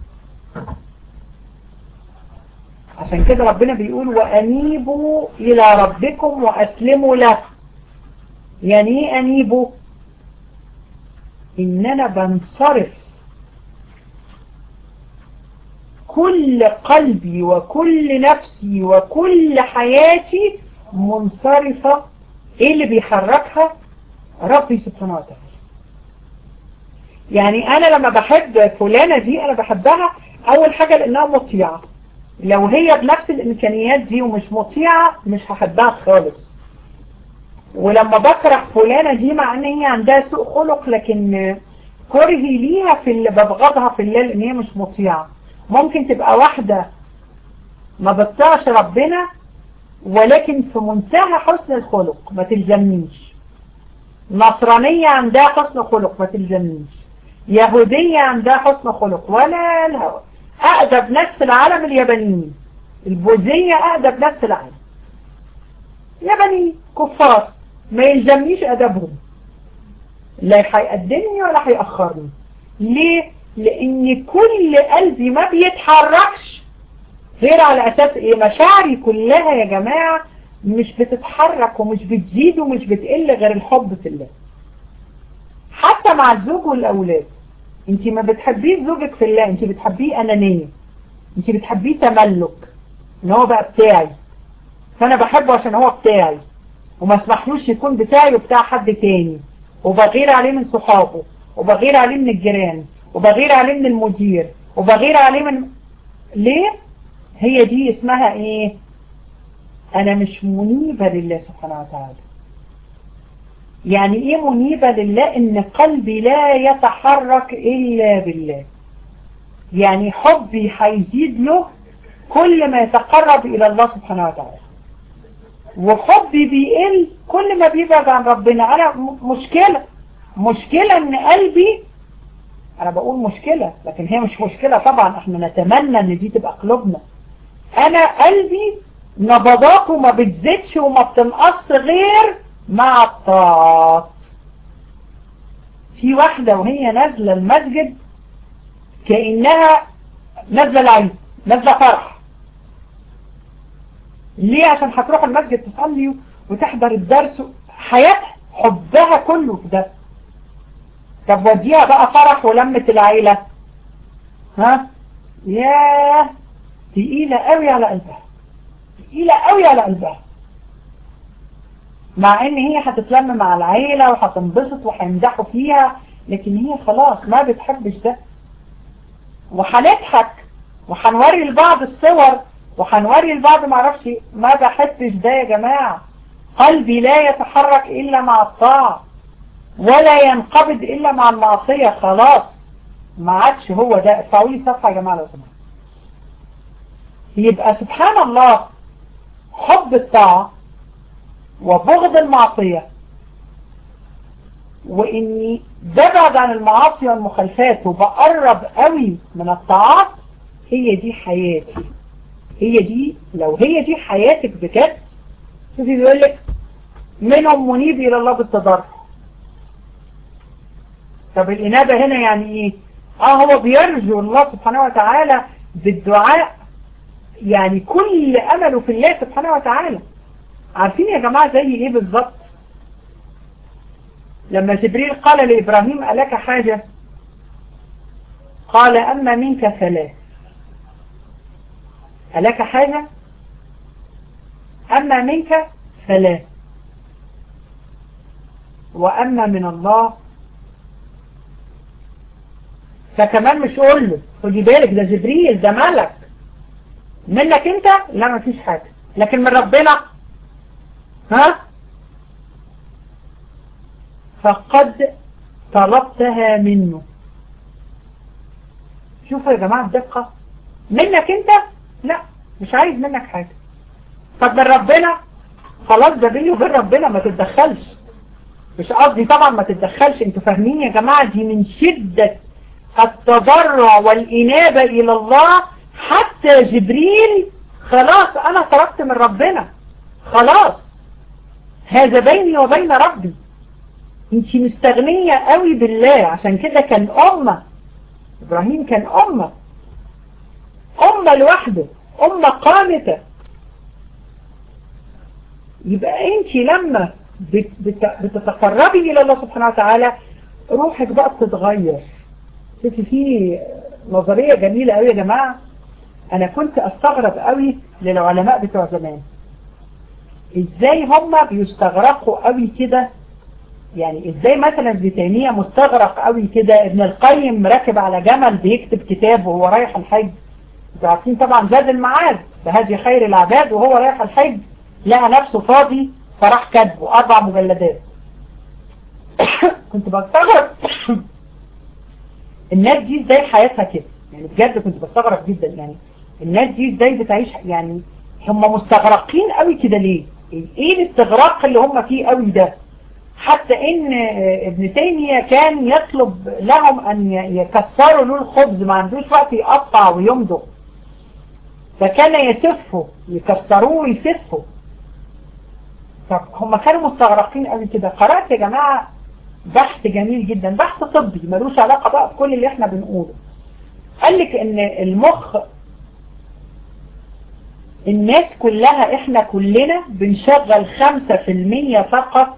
عشان كده ربنا بيقول وأنيبوا إلى ربكم وأسلموا له يعني ايه أنيبوا إن أنا بنصرف كل قلبي وكل نفسي وكل حياتي منصرفة ايه اللي بيحركها ربي سبحانه وتعالى يعني انا لما بحب فلانة دي انا بحبها اول حاجة لانها مطيعة لو هي بنفس الامكانيات دي ومش مطيعة مش هحبها خالص ولما بكره فلانة دي مع ان هي عندها سوء خلق لكن كرهي ليها في اللي ببغضها في الله لان هي مش مطيعة ممكن تبقى واحدة ما بتطيعش ربنا ولكن في منتهى حسن الخلق ما تلزمنيش نصرانية عندها حسن خلق ما تلزمنيش يهودية عندها حسن خلق ولا الهوى أأدب ناس في العالم اليابانيين البوذية أأدب ناس في العالم يابانيين كفار ما يلزمنيش أدبهم لا هيقدمني ولا هيأخرني ليه؟ لأن كل قلبي ما بيتحركش غير على أساس إيه مشاعري كلها يا جماعة مش بتتحرك ومش بتزيد ومش بتقل غير الحب في الله حتى مع الزوج والأولاد انت ما بتحبيش زوجك في الله انت بتحبيه أنانية انت بتحبيه تملك ان هو بقى بتاعي فأنا بحبه عشان هو بتاعي وما اسمحلوش يكون بتاعي وبتاع حد تاني وبغير عليه من صحابه وبغير عليه من الجيران وبغير عليه من المدير وبغير عليه من ليه هي دي اسمها ايه انا مش منيبة لله سبحانه وتعالى يعني ايه منيبة لله ان قلبي لا يتحرك الا بالله يعني حبي هيزيد له كل ما يتقرب الى الله سبحانه وتعالى وحبي بيقل كل ما بيبعد عن ربنا انا مشكلة مشكلة ان قلبي انا بقول مشكلة لكن هي مش مشكلة طبعا احنا نتمنى ان دي تبقى قلوبنا انا قلبي نبضاته ما بتزيدش وما بتنقص غير مع الطاعات في واحدة وهي نازلة المسجد كأنها نازلة العيد نازلة فرح ليه عشان هتروح المسجد تصلي وتحضر الدرس حياتها حبها كله في ده طب وديها بقى فرح ولمة العيلة ها ياه تقيلة قوي على قلبها تقيلة قوي على قلبها مع ان هي هتتلم مع العيلة وهتنبسط وهيمدحوا فيها لكن هي خلاص ما بتحبش ده وهنضحك وهنوري لبعض الصور وهنوري لبعض معرفش ما بحبش ده يا جماعة قلبي لا يتحرك إلا مع الطاعة ولا ينقبض إلا مع المعصية خلاص ما عادش هو ده ارفعوا لي صفحة يا جماعة لو سمحت يبقى سبحان الله حب الطاعة وبغض المعصية وإني ببعد عن المعاصي والمخالفات وبقرب قوي من الطاعات هي دي حياتي هي دي لو هي دي حياتك بجد شوفي بيقول لك منهم منيب إلى الله بالتضرع طب الإنابة هنا يعني إيه اه هو بيرجو الله سبحانه وتعالى بالدعاء يعني كل امله في الله سبحانه وتعالى عارفين يا جماعة زي ايه بالظبط لما جبريل قال لإبراهيم ألك حاجة قال أما منك فلا ألك حاجة أما منك فلا وأما من الله فكمان مش قول له خدي بالك ده جبريل ده ملك منك انت لا ما فيش حاجة لكن من ربنا ها فقد طلبتها منه شوفوا يا جماعة الدقة منك انت لا مش عايز منك حاجة طب من ربنا خلاص ده بيني وبين ربنا ما تتدخلش مش قصدي طبعا ما تتدخلش انتوا فاهمين يا جماعة دي من شدة التضرع والإنابة إلى الله حتى جبريل خلاص أنا طلبت من ربنا خلاص هذا بيني وبين ربي انت مستغنية قوي بالله عشان كده كان أمة إبراهيم كان أمة أمة لوحده أمة قانتة يبقى انت لما بتتقربي إلى الله سبحانه وتعالى روحك بقى بتتغير شوفي في نظرية جميلة قوي يا جماعة أنا كنت أستغرب قوي للعلماء بتوع زمان إزاي هم بيستغرقوا قوي كده يعني إزاي مثلا ابن تيمية مستغرق قوي كده ابن القيم راكب على جمل بيكتب كتاب وهو رايح الحج انتوا عارفين طبعا زاد المعاد بهدي خير العباد وهو رايح الحج لقى نفسه فاضي فراح كاتبه أربع مجلدات كنت بستغرب الناس دي ازاي حياتها كده يعني بجد كنت بستغرب جدا يعني الناس دي ازاي بتعيش يعني هم مستغرقين قوي كده ليه ايه الاستغراق اللي هم فيه قوي ده حتى ان ابن تيمية كان يطلب لهم ان يكسروا له الخبز ما عندوش وقت يقطع ويمضغ فكان يسفه يكسروه ويسفه طب هم كانوا مستغرقين قوي كده قرأت يا جماعة بحث جميل جدا بحث طبي ملوش علاقة بقى بكل اللي احنا بنقوله قال لك ان المخ الناس كلها احنا كلنا بنشغل خمسة في المية فقط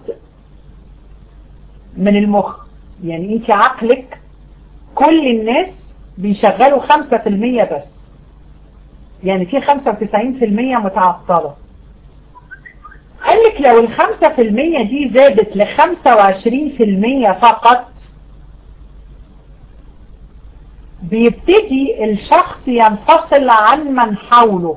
من المخ يعني انت عقلك كل الناس بيشغلوا خمسة في المية بس يعني في خمسة وتسعين في المية متعطلة قال لك لو الخمسة في المية دي زادت لخمسة وعشرين في المية فقط بيبتدي الشخص ينفصل عن من حوله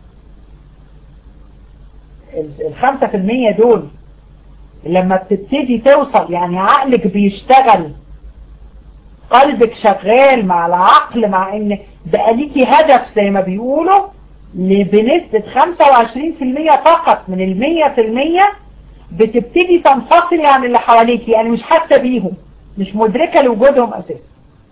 الخمسة في المية دول لما بتبتدي توصل يعني عقلك بيشتغل قلبك شغال مع العقل مع ان بقى ليكي هدف زي ما بيقولوا بنسبة 25% فقط من المية في المية بتبتدي تنفصلي عن اللي حواليكي يعني مش حاسة بيهم مش مدركة لوجودهم اساسا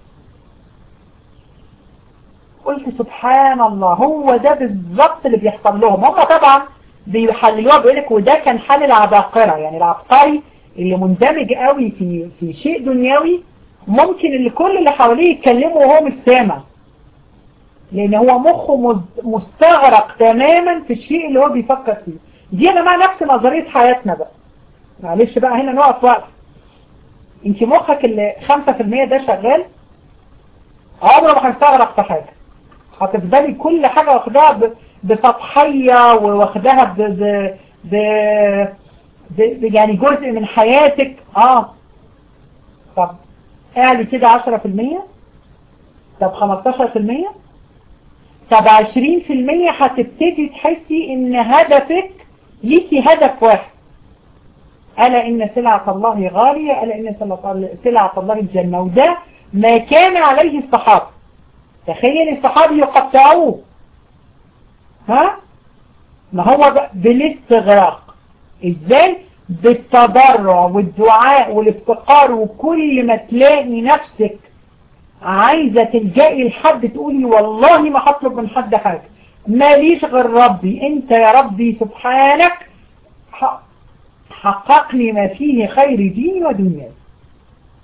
قلت سبحان الله هو ده بالظبط اللي بيحصل لهم هم طبعا بيحللوها بيقولك وده كان حل العباقرة يعني العبقري اللي مندمج قوي في في شيء دنيوي ممكن اللي كل اللي حواليه يتكلموا وهو مش سامع لان هو مخه مستغرق تماما في الشيء اللي هو بيفكر فيه دي يا جماعه نفس نظرية حياتنا بقى معلش بقى هنا نقف وقف انت مخك اللي 5% ده شغال عمره ما هيستغرق في حاجة هتفضلي كل حاجة واخداها بسطحية واخداها ب ب ب ب يعني جزء من حياتك اه طب اعلي كده 10% طب 15% طب 20% هتبتدي تحسي ان هدفك ليكي هدف واحد ألا إن سلعة الله غالية ألا إن سلعة الله الجنة وده ما كان عليه الصحابة تخيل الصحابة يقطعوه ها ما هو بالاستغراق ازاي بالتضرع والدعاء والافتقار وكل ما تلاقي نفسك عايزة تلجئي لحد تقولي والله ما هطلب من حد حاجة ماليش غير ربي انت يا ربي سبحانك حقق لي ما فيه خير ديني ودنياي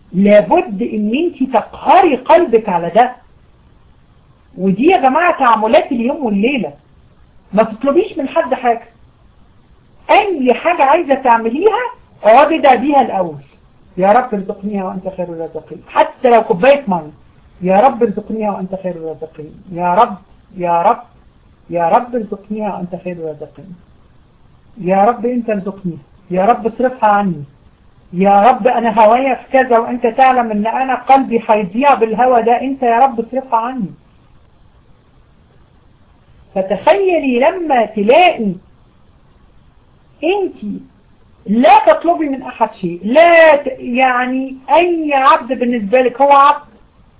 لابد ان انت تقهري قلبك على ده ودي يا جماعة تعاملات اليوم والليلة ما تطلبيش من حد حاجة اي حاجة عايزة تعمليها اقعدي ده بيها الاول يا رب ارزقنيها وانت خير الرازقين حتى لو كوبايه ميه يا رب ارزقنيها وانت خير الرازقين يا رب يا رب يا رب ارزقنيها وانت خير الرازقين يا رب انت ارزقني يا رب اصرفها عني يا رب انا هوايا في كذا وانت تعلم ان انا قلبي هيضيع بالهوى ده انت يا رب اصرفها عني فتخيلي لما تلاقي انت لا تطلبي من احد شيء لا ت... يعني اي عبد بالنسبة لك هو عبد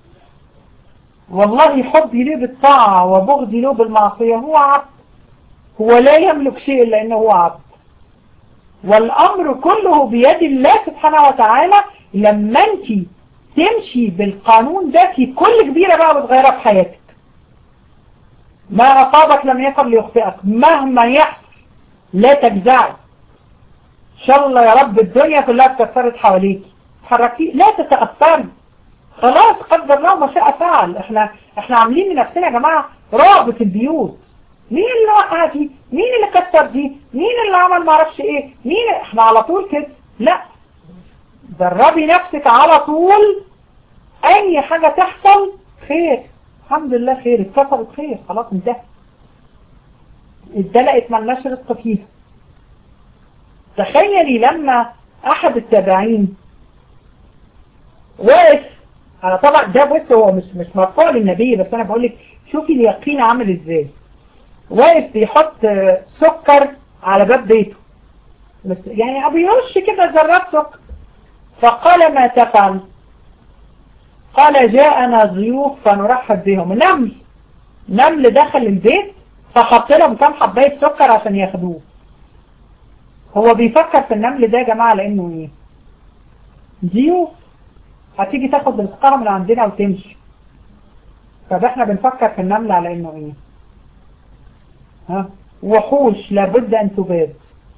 والله حبي له بالطاعة وبغضي له بالمعصية هو عبد هو لا يملك شيء إلا أنه هو عبد والأمر كله بيد الله سبحانه وتعالى لما أنت تمشي بالقانون ده في كل كبيرة بقى وصغيرة في حياتك ما أصابك لم يكن ليخطئك مهما يحصل لا تجزعي إن شاء الله يا رب الدنيا كلها اتكسرت حواليك تحركي لا تتأثري خلاص قدر الله ما شاء فعل احنا احنا عاملين لنفسنا يا جماعة رعب في البيوت مين اللي وقع دي مين اللي كسر دي مين اللي عمل ما اعرفش ايه مين احنا على طول كده لا دربي نفسك على طول اي حاجة تحصل خير الحمد لله خير اتكسرت خير خلاص انتهت اتدلقت ملناش رزق فيها تخيلي لما احد التابعين واقف انا طبعا ده بص هو مش مش مرفوع للنبي بس انا بقول لك شوفي اليقين عامل ازاي واقف بيحط سكر على باب بيته بس يعني بيرش كده ذرات سكر فقال ما تفعل قال جاءنا ضيوف فنرحب بهم نمل نمل دخل البيت فحط لهم كام حبايه سكر عشان ياخدوه هو بيفكر في النمل ده يا جماعه لانه ايه ضيوف هتيجي تاخد رزقها من عندنا وتمشي طب احنا بنفكر في النمل على انه ايه ها وحوش لابد ان تباد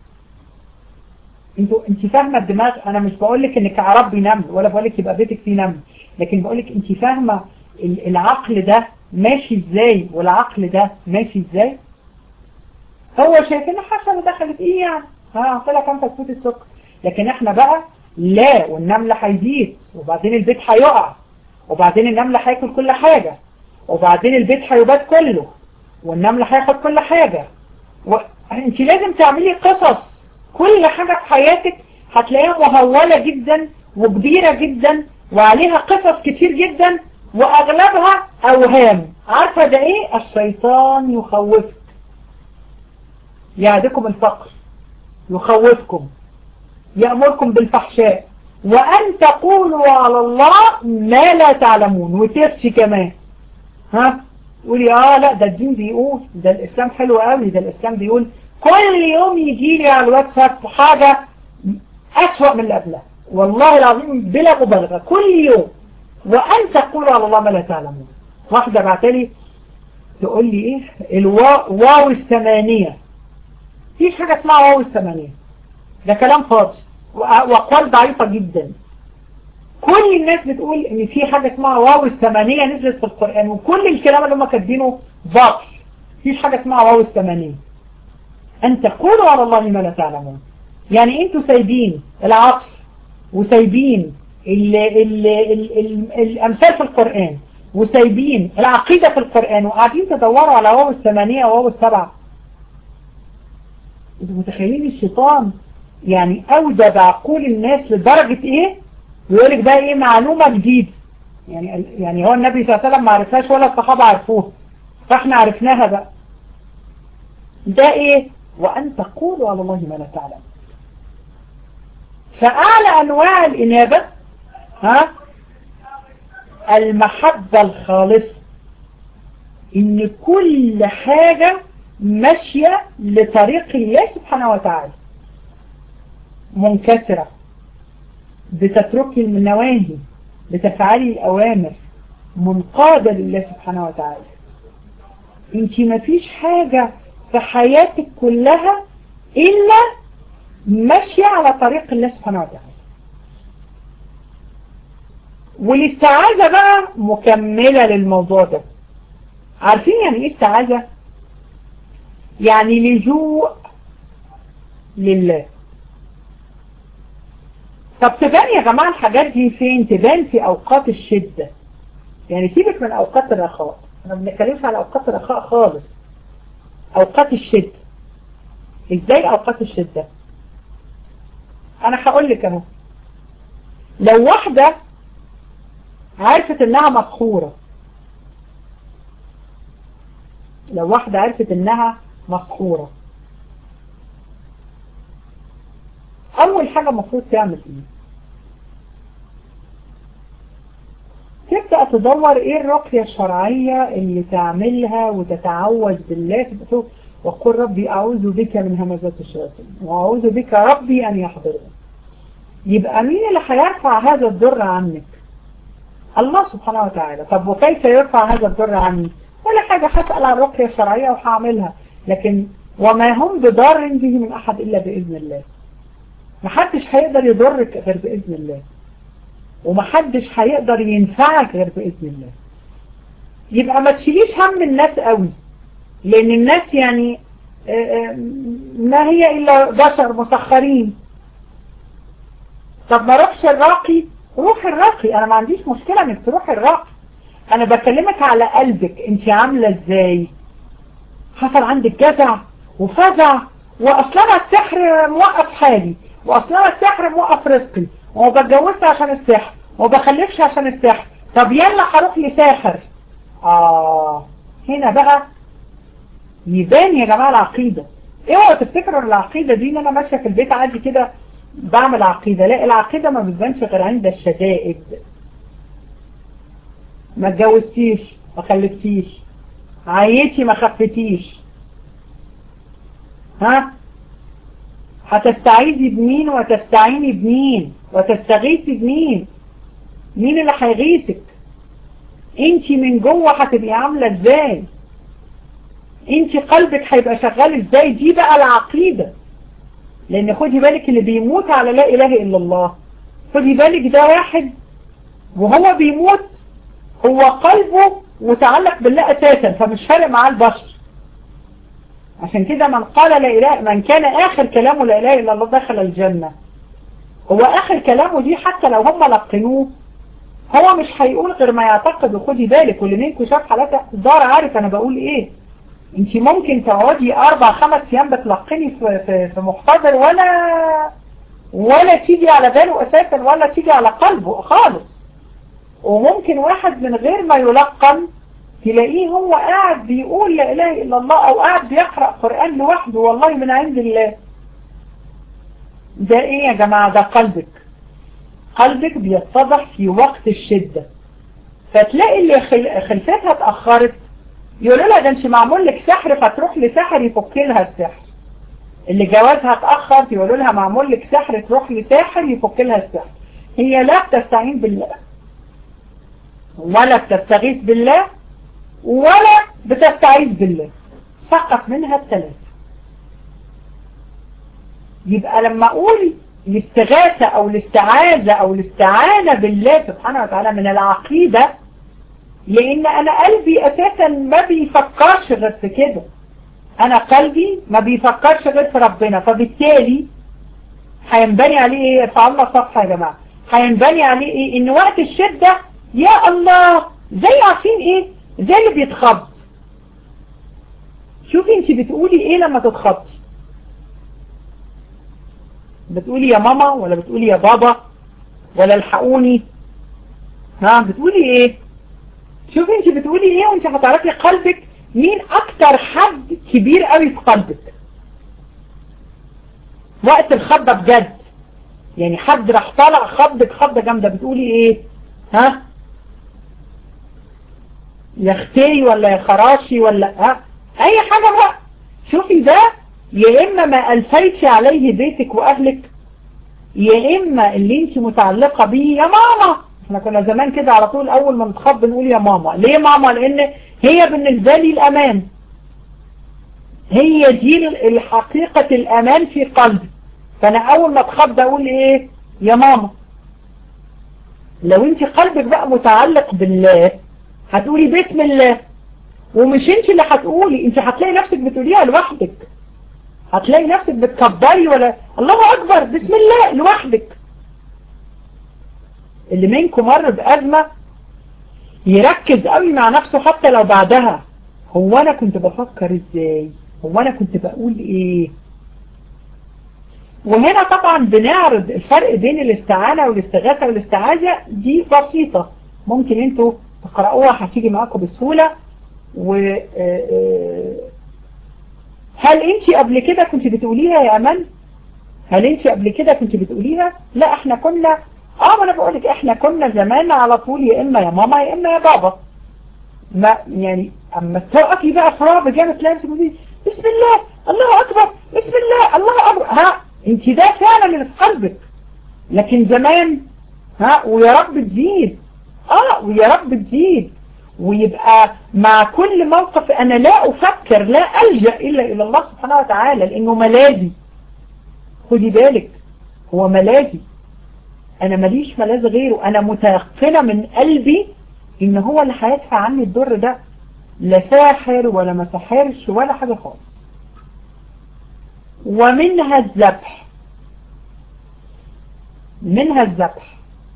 انتوا انت فاهمه الدماغ انا مش بقول لك انك عربي نمل ولا بقول لك يبقى بيتك فيه نمل لكن بقول لك انت فاهمه العقل ده ماشي ازاي والعقل ده ماشي ازاي هو شايف ان حشره دخلت ايه يعني ها طلع كام فتفوت السكر لكن احنا بقى لا والنمل هيزيد وبعدين البيت هيقع وبعدين النمل هياكل كل حاجة وبعدين البيت هيبات كله والنمل هياخد كل حاجة و... انت لازم تعملي قصص كل حاجة في حياتك هتلاقيها مهولة جدا وكبيرة جدا وعليها قصص كتير جدا واغلبها اوهام عارفة ده ايه الشيطان يخوفك يعدكم الفقر يخوفكم يأمركم بالفحشاء وأن تقولوا على الله ما لا تعلمون وترشي كمان ها تقولي اه لا ده الدين بيقول ده الإسلام حلو قوي ده الإسلام بيقول كل يوم يجي لي على الواتساب حاجة أسوأ من اللي قبلها والله العظيم بلا مبالغة كل يوم وأن تقولوا على الله ما لا تعلمون واحدة بعتلي تقول لي ايه الواو الثمانية فيش حاجة اسمها واو الثمانية ده كلام فاضي واقوال ضعيفة جدا كل الناس بتقول ان في حاجة اسمها واو الثمانية نزلت في القرآن وكل الكلام اللي هم كاتبينه باطل مفيش حاجة اسمها واو الثمانية ان تقولوا على الله ما لا تعلمون يعني انتوا سايبين العطف وسايبين ال ال ال ال الامثال في القرآن وسايبين العقيدة في القرآن وقاعدين تدوروا على واو الثمانية وواو السبعة انتوا متخيلين الشيطان يعني أودى بعقول الناس لدرجة إيه ويقول لك ده إيه معلومة جديدة يعني يعني هو النبي صلى الله عليه وسلم ما عرفهاش ولا الصحابة عرفوها فاحنا عرفناها بقى ده إيه وأن تقولوا على الله ما لا تعلم فأعلى أنواع الإنابة ها المحبة الخالصة إن كل حاجة ماشية لطريق الله سبحانه وتعالى منكسرة بتتركي النواهي بتفعلي الأوامر منقادة لله سبحانه وتعالى انت ما فيش حاجة في حياتك كلها إلا ماشية على طريق الله سبحانه وتعالى والاستعاذة بقى مكملة للموضوع ده عارفين يعني ايه استعاذة يعني لجوء لله طب تبان يا جماعة الحاجات دي فين تبان في اوقات الشدة يعني سيبك من اوقات الرخاء انا ما بنتكلمش على اوقات الرخاء خالص اوقات الشدة ازاي اوقات الشدة انا هقول لك اهو لو واحدة عرفت انها مسحورة لو واحدة عرفت انها مسحورة اول حاجة المفروض تعمل ايه تبدأ تدور ايه الرقية الشرعية اللي تعملها وتتعوذ بالله تبقى وقل ربي اعوذ بك من همزات الشياطين واعوذ بك ربي ان يحضرني يبقى مين اللي هيرفع هذا الضر عنك الله سبحانه وتعالى طب وكيف يرفع هذا الضر عني ولا حاجة هسأل عن الرقية الشرعية وهعملها لكن وما هم بضار به من أحد إلا بإذن الله محدش هيقدر يضرك غير بإذن الله ومحدش هيقدر ينفعك غير بإذن الله يبقى ما تشيليش هم الناس قوي لأن الناس يعني ما هي إلا بشر مسخرين طب ما روحش الراقي روح الراقي انا ما عنديش مشكلة انك تروح الراقي انا بكلمك على قلبك انت عاملة ازاي حصل عندك جزع وفزع واصلا السحر موقف حالي واصلا السحر موقف رزقي وما بتجوزش عشان السحر وما بخلفش عشان السحر طب يلا هروح لساحر اه هنا بقى يبان يا جماعة العقيدة اوعوا تفتكروا العقيدة دي ان انا ماشية في البيت عادي كده بعمل عقيدة لا العقيدة ما بتبانش غير عند الشدائد ما اتجوزتيش ما خلفتيش عيتي ما خفتيش ها هتستعيذي بمين وتستعيني بمين وتستغيثي بمين مين اللي هيغيثك انت من جوه هتبقي عامله ازاي انت قلبك هيبقى شغال ازاي دي بقى العقيده لان خدي بالك اللي بيموت على لا اله الا الله خدي بالك ده واحد وهو بيموت هو قلبه متعلق بالله اساسا فمش فارق معاه البشر عشان كده من قال لا اله من كان اخر كلامه لا اله الا الله دخل الجنة هو اخر كلامه دي حتى لو هم لقنوه هو مش هيقول غير ما يعتقد وخدي بالك واللي منكم شاف حالات دار عارف انا بقول ايه انت ممكن تقعدي اربع خمس ايام بتلقني في, في, في محتضر ولا ولا تيجي على باله اساسا ولا تيجي على قلبه خالص وممكن واحد من غير ما يلقن تلاقيه هو قاعد بيقول لا اله الا الله او قاعد بيقرأ قرآن لوحده والله من عند الله ده ايه يا جماعة ده قلبك قلبك بيتضح في وقت الشدة فتلاقي اللي خلفتها اتأخرت يقولوا لها ده انت معمول لك سحر فتروح لسحر يفك لها السحر اللي جوازها اتأخر يقولوا لها معمول لك سحر تروح لساحر يفك لها السحر هي لا بتستعين بالله ولا بتستغيث بالله ولا بتستعيذ بالله سقط منها الثلاثة يبقى لما اقول الاستغاثة او الاستعاذة او الاستعانة بالله سبحانه وتعالى من العقيدة لان انا قلبي اساسا ما بيفكرش غير في كده انا قلبي ما بيفكرش غير في ربنا فبالتالي هينبني عليه ايه فالله صفحة يا جماعة هينبني عليه ايه ان وقت الشدة يا الله زي عارفين ايه زي اللي بيتخض شوفي انت بتقولي ايه لما تتخضي بتقولي يا ماما ولا بتقولي يا بابا ولا الحقوني ها بتقولي ايه شوفي انت بتقولي ايه وانت هتعرفي قلبك مين اكتر حد كبير قوي في قلبك وقت الخضة بجد يعني حد راح طالع خضك خضة جامدة بتقولي ايه ها يا اختي ولا يا خراشي ولا ها اي حاجة بقى شوفي ده يا اما ما الفيتش عليه بيتك واهلك يا اما اللي انت متعلقة بيه يا ماما احنا كنا زمان كده على طول اول ما نتخض بنقول يا ماما ليه ماما لان هي بالنسبة لي الامان هي دي الحقيقة الامان في قلبي فانا اول ما اتخض اقول ايه يا ماما لو انت قلبك بقى متعلق بالله هتقولي بسم الله ومش انت اللي هتقولي انت هتلاقي نفسك بتقوليها لوحدك هتلاقي نفسك بتكبري ولا الله اكبر بسم الله لوحدك اللي منكم مر بأزمة يركز قوي مع نفسه حتى لو بعدها هو انا كنت بفكر ازاي هو انا كنت بقول ايه وهنا طبعا بنعرض الفرق بين الاستعانة والاستغاثة والاستعاذة دي بسيطة ممكن انتوا تقرأوها هتيجي معاكم بسهولة و هل انت قبل كده كنت بتقوليها يا امان هل انت قبل كده كنت بتقوليها لا احنا كنا اه ما انا بقولك احنا كنا زمان على طول يا اما يا ماما يا اما يا بابا ما يعني اما تقفي بقى في رعب جامد تلاقي نفسك بسم الله الله اكبر بسم الله الله اكبر ها انت ده فعلا اللي في قلبك لكن زمان ها ويا رب تزيد اه ويا رب تزيد ويبقى مع كل موقف انا لا افكر لا الجا الا الى الله سبحانه وتعالى لانه ملاذي خدي بالك هو ملاذي انا ماليش ملاذ غيره انا متيقنه من قلبي ان هو اللي هيدفع عني الضر ده لا ساحر ولا ما ساحرش ولا حاجه خالص ومنها الذبح منها الذبح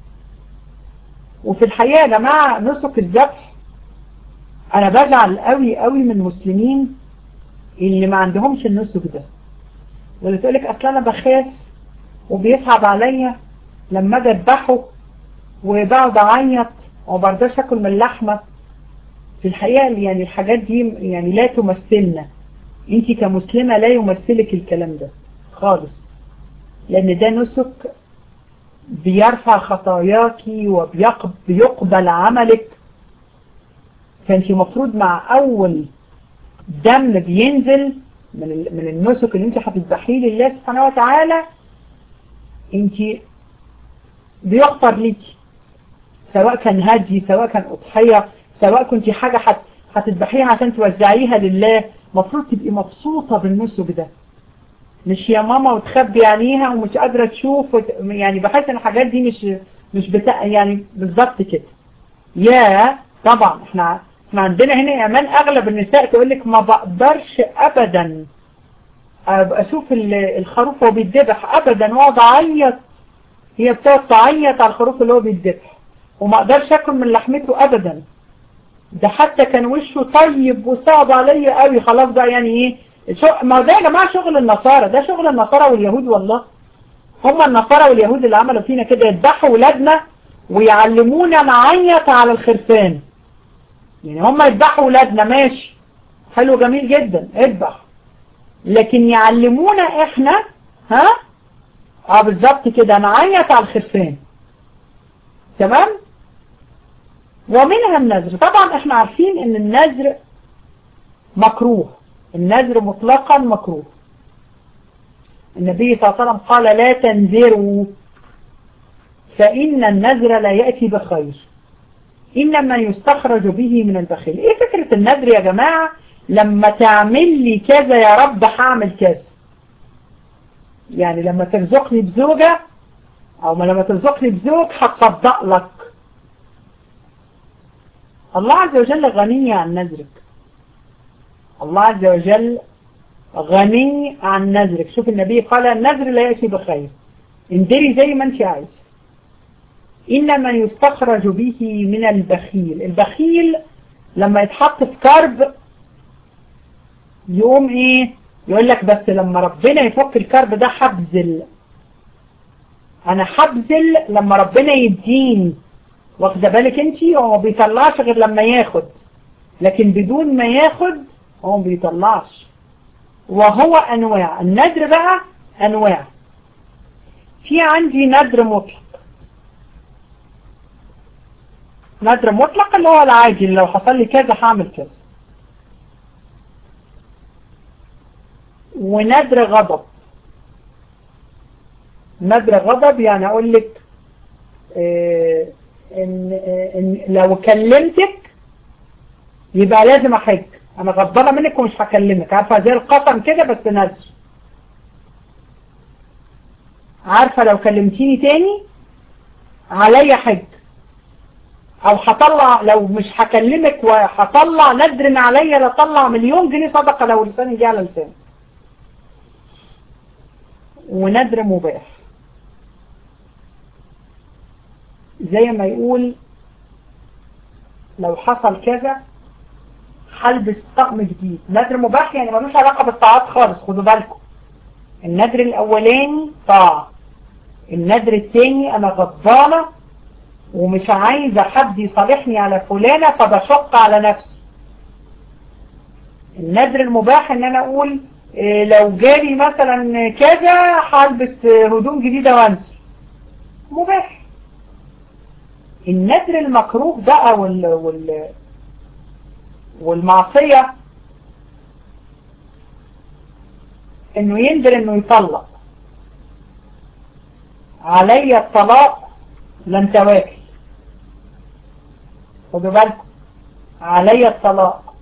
وفي الحقيقة يا جماعة نسك الذبح انا بزعل قوي قوي من المسلمين اللي ما عندهمش النسك ده واللي تقولك اصلا انا بخاف وبيصعب عليا لما اجي اذبحه وبقعد اعيط ومبرضاش اكل من اللحمه في الحقيقة يعني الحاجات دي يعني لا تمثلنا انت كمسلمة لا يمثلك الكلام ده خالص لان ده نسك بيرفع خطاياكي وبيقبل عملك فانت مفروض مع اول دم بينزل من من النسك اللي انت هتذبحيه لله سبحانه وتعالى انت بيغفر ليكي سواء كان هدي سواء كان اضحيه سواء كنت حاجه حت هتذبحيها عشان توزعيها لله مفروض تبقي مبسوطة بالنسك ده مش يا ماما وتخبي عينيها ومش قادرة تشوف وت... يعني بحس ان الحاجات دي مش مش بتا... يعني بالظبط كده يا طبعا احنا احنا عندنا هنا يا امان اغلب النساء تقول لك ما بقدرش ابدا اشوف الخروف وهو بيتذبح ابدا واقعد اعيط هي بتقعد تعيط على الخروف اللي هو بيتذبح وما اقدرش اكل من لحمته ابدا ده حتى كان وشه طيب وصعب عليا قوي خلاص بقى يعني ايه شو ما ده يا جماعه شغل النصارى ده شغل النصارى واليهود والله هم النصارى واليهود اللي عملوا فينا كده يذبحوا ولادنا ويعلمونا نعيط على الخرفان يعني هم يذبحوا ولادنا ماشي حلو جميل جدا اذبح لكن يعلمونا احنا ها اه بالظبط كده نعيط على الخرفان تمام ومنها النذر طبعا احنا عارفين ان النذر مكروه النذر مطلقا مكروه النبي صلى الله عليه وسلم قال لا تنذروا فإن النذر لا يأتي بخير إنما يستخرج به من البخيل إيه فكرة النذر يا جماعة لما تعمل لي كذا يا رب هعمل كذا يعني لما ترزقني بزوجة أو لما ترزقني بزوج هتصدق لك الله عز وجل غني عن نذرك الله عز وجل غني عن نذرك شوف النبي قال النذر لا يأتي بخير اندري زي ما انت عايز إنما يستخرج به من البخيل البخيل لما يتحط في كرب يقوم ايه يقول لك بس لما ربنا يفك الكرب ده حبذل انا حبذل لما ربنا يديني واخده بالك انت هو ما بيطلعش غير لما ياخد لكن بدون ما ياخد هو ما بيطلعش وهو انواع النذر بقى انواع في عندي نذر مطلق نذر مطلق اللي هو العادي اللي لو حصل لي كذا هعمل كذا ونذر غضب نذر غضب يعني اقول لك إيه إن, إن لو كلمتك يبقى لازم احج انا غضبانه منك ومش هكلمك عارفه زي القسم كده بس نذر عارفه لو كلمتيني تاني عليا حج او هطلع لو مش هكلمك وهطلع ندر عليا لطلع مليون جنيه صدقة لو لساني جه على لساني وندر مباح زي ما يقول لو حصل كذا هلبس طقم جديد ندر مباح يعني ملوش علاقة بالطاعات خالص خدوا بالكم الندر الاولاني طاعة الندر التاني انا غضبانة ومش عايزة حد يصالحني على فلانة فبشق على نفسي الندر المباح ان انا اقول إيه لو جالي مثلا كذا هلبس هدوم جديدة وانزل مباح الندر المكروه بقى وال وال والمعصية انه يندر انه يطلق علي الطلاق لن تواكل خدوا بالكم علي الطلاق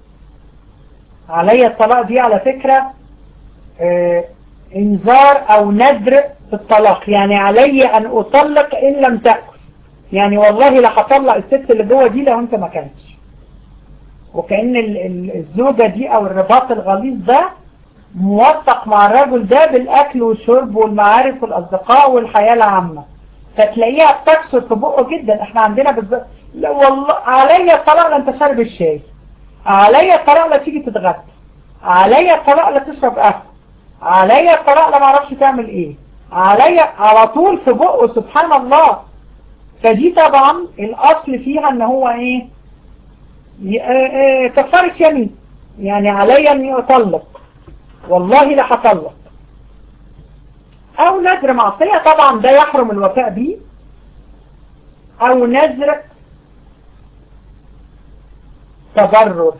علي الطلاق دي على فكرة اه انذار او ندر في الطلاق يعني علي ان اطلق ان لم تأكل يعني والله لا هطلق الست اللي جوه دي لو انت ما كانتش وكأن الزوجة دي او الرباط الغليظ ده موثق مع الرجل ده بالاكل والشرب والمعارف والاصدقاء والحياة العامة فتلاقيها بتكسر في بقه جدا احنا عندنا بالذات لا والله عليا الطلاق لا انت شارب الشاي عليا الطلاق لا تيجي تتغدى عليا الطلاق لا تشرب قهوه عليا الطلاق لا معرفش تعمل ايه عليا على طول في بقه سبحان الله فدي طبعا الاصل فيها ان هو ايه كفارة يمين يعني عليا اني اطلق والله لا هطلق او نذر معصية طبعا ده يحرم الوفاء به او نذر تبرر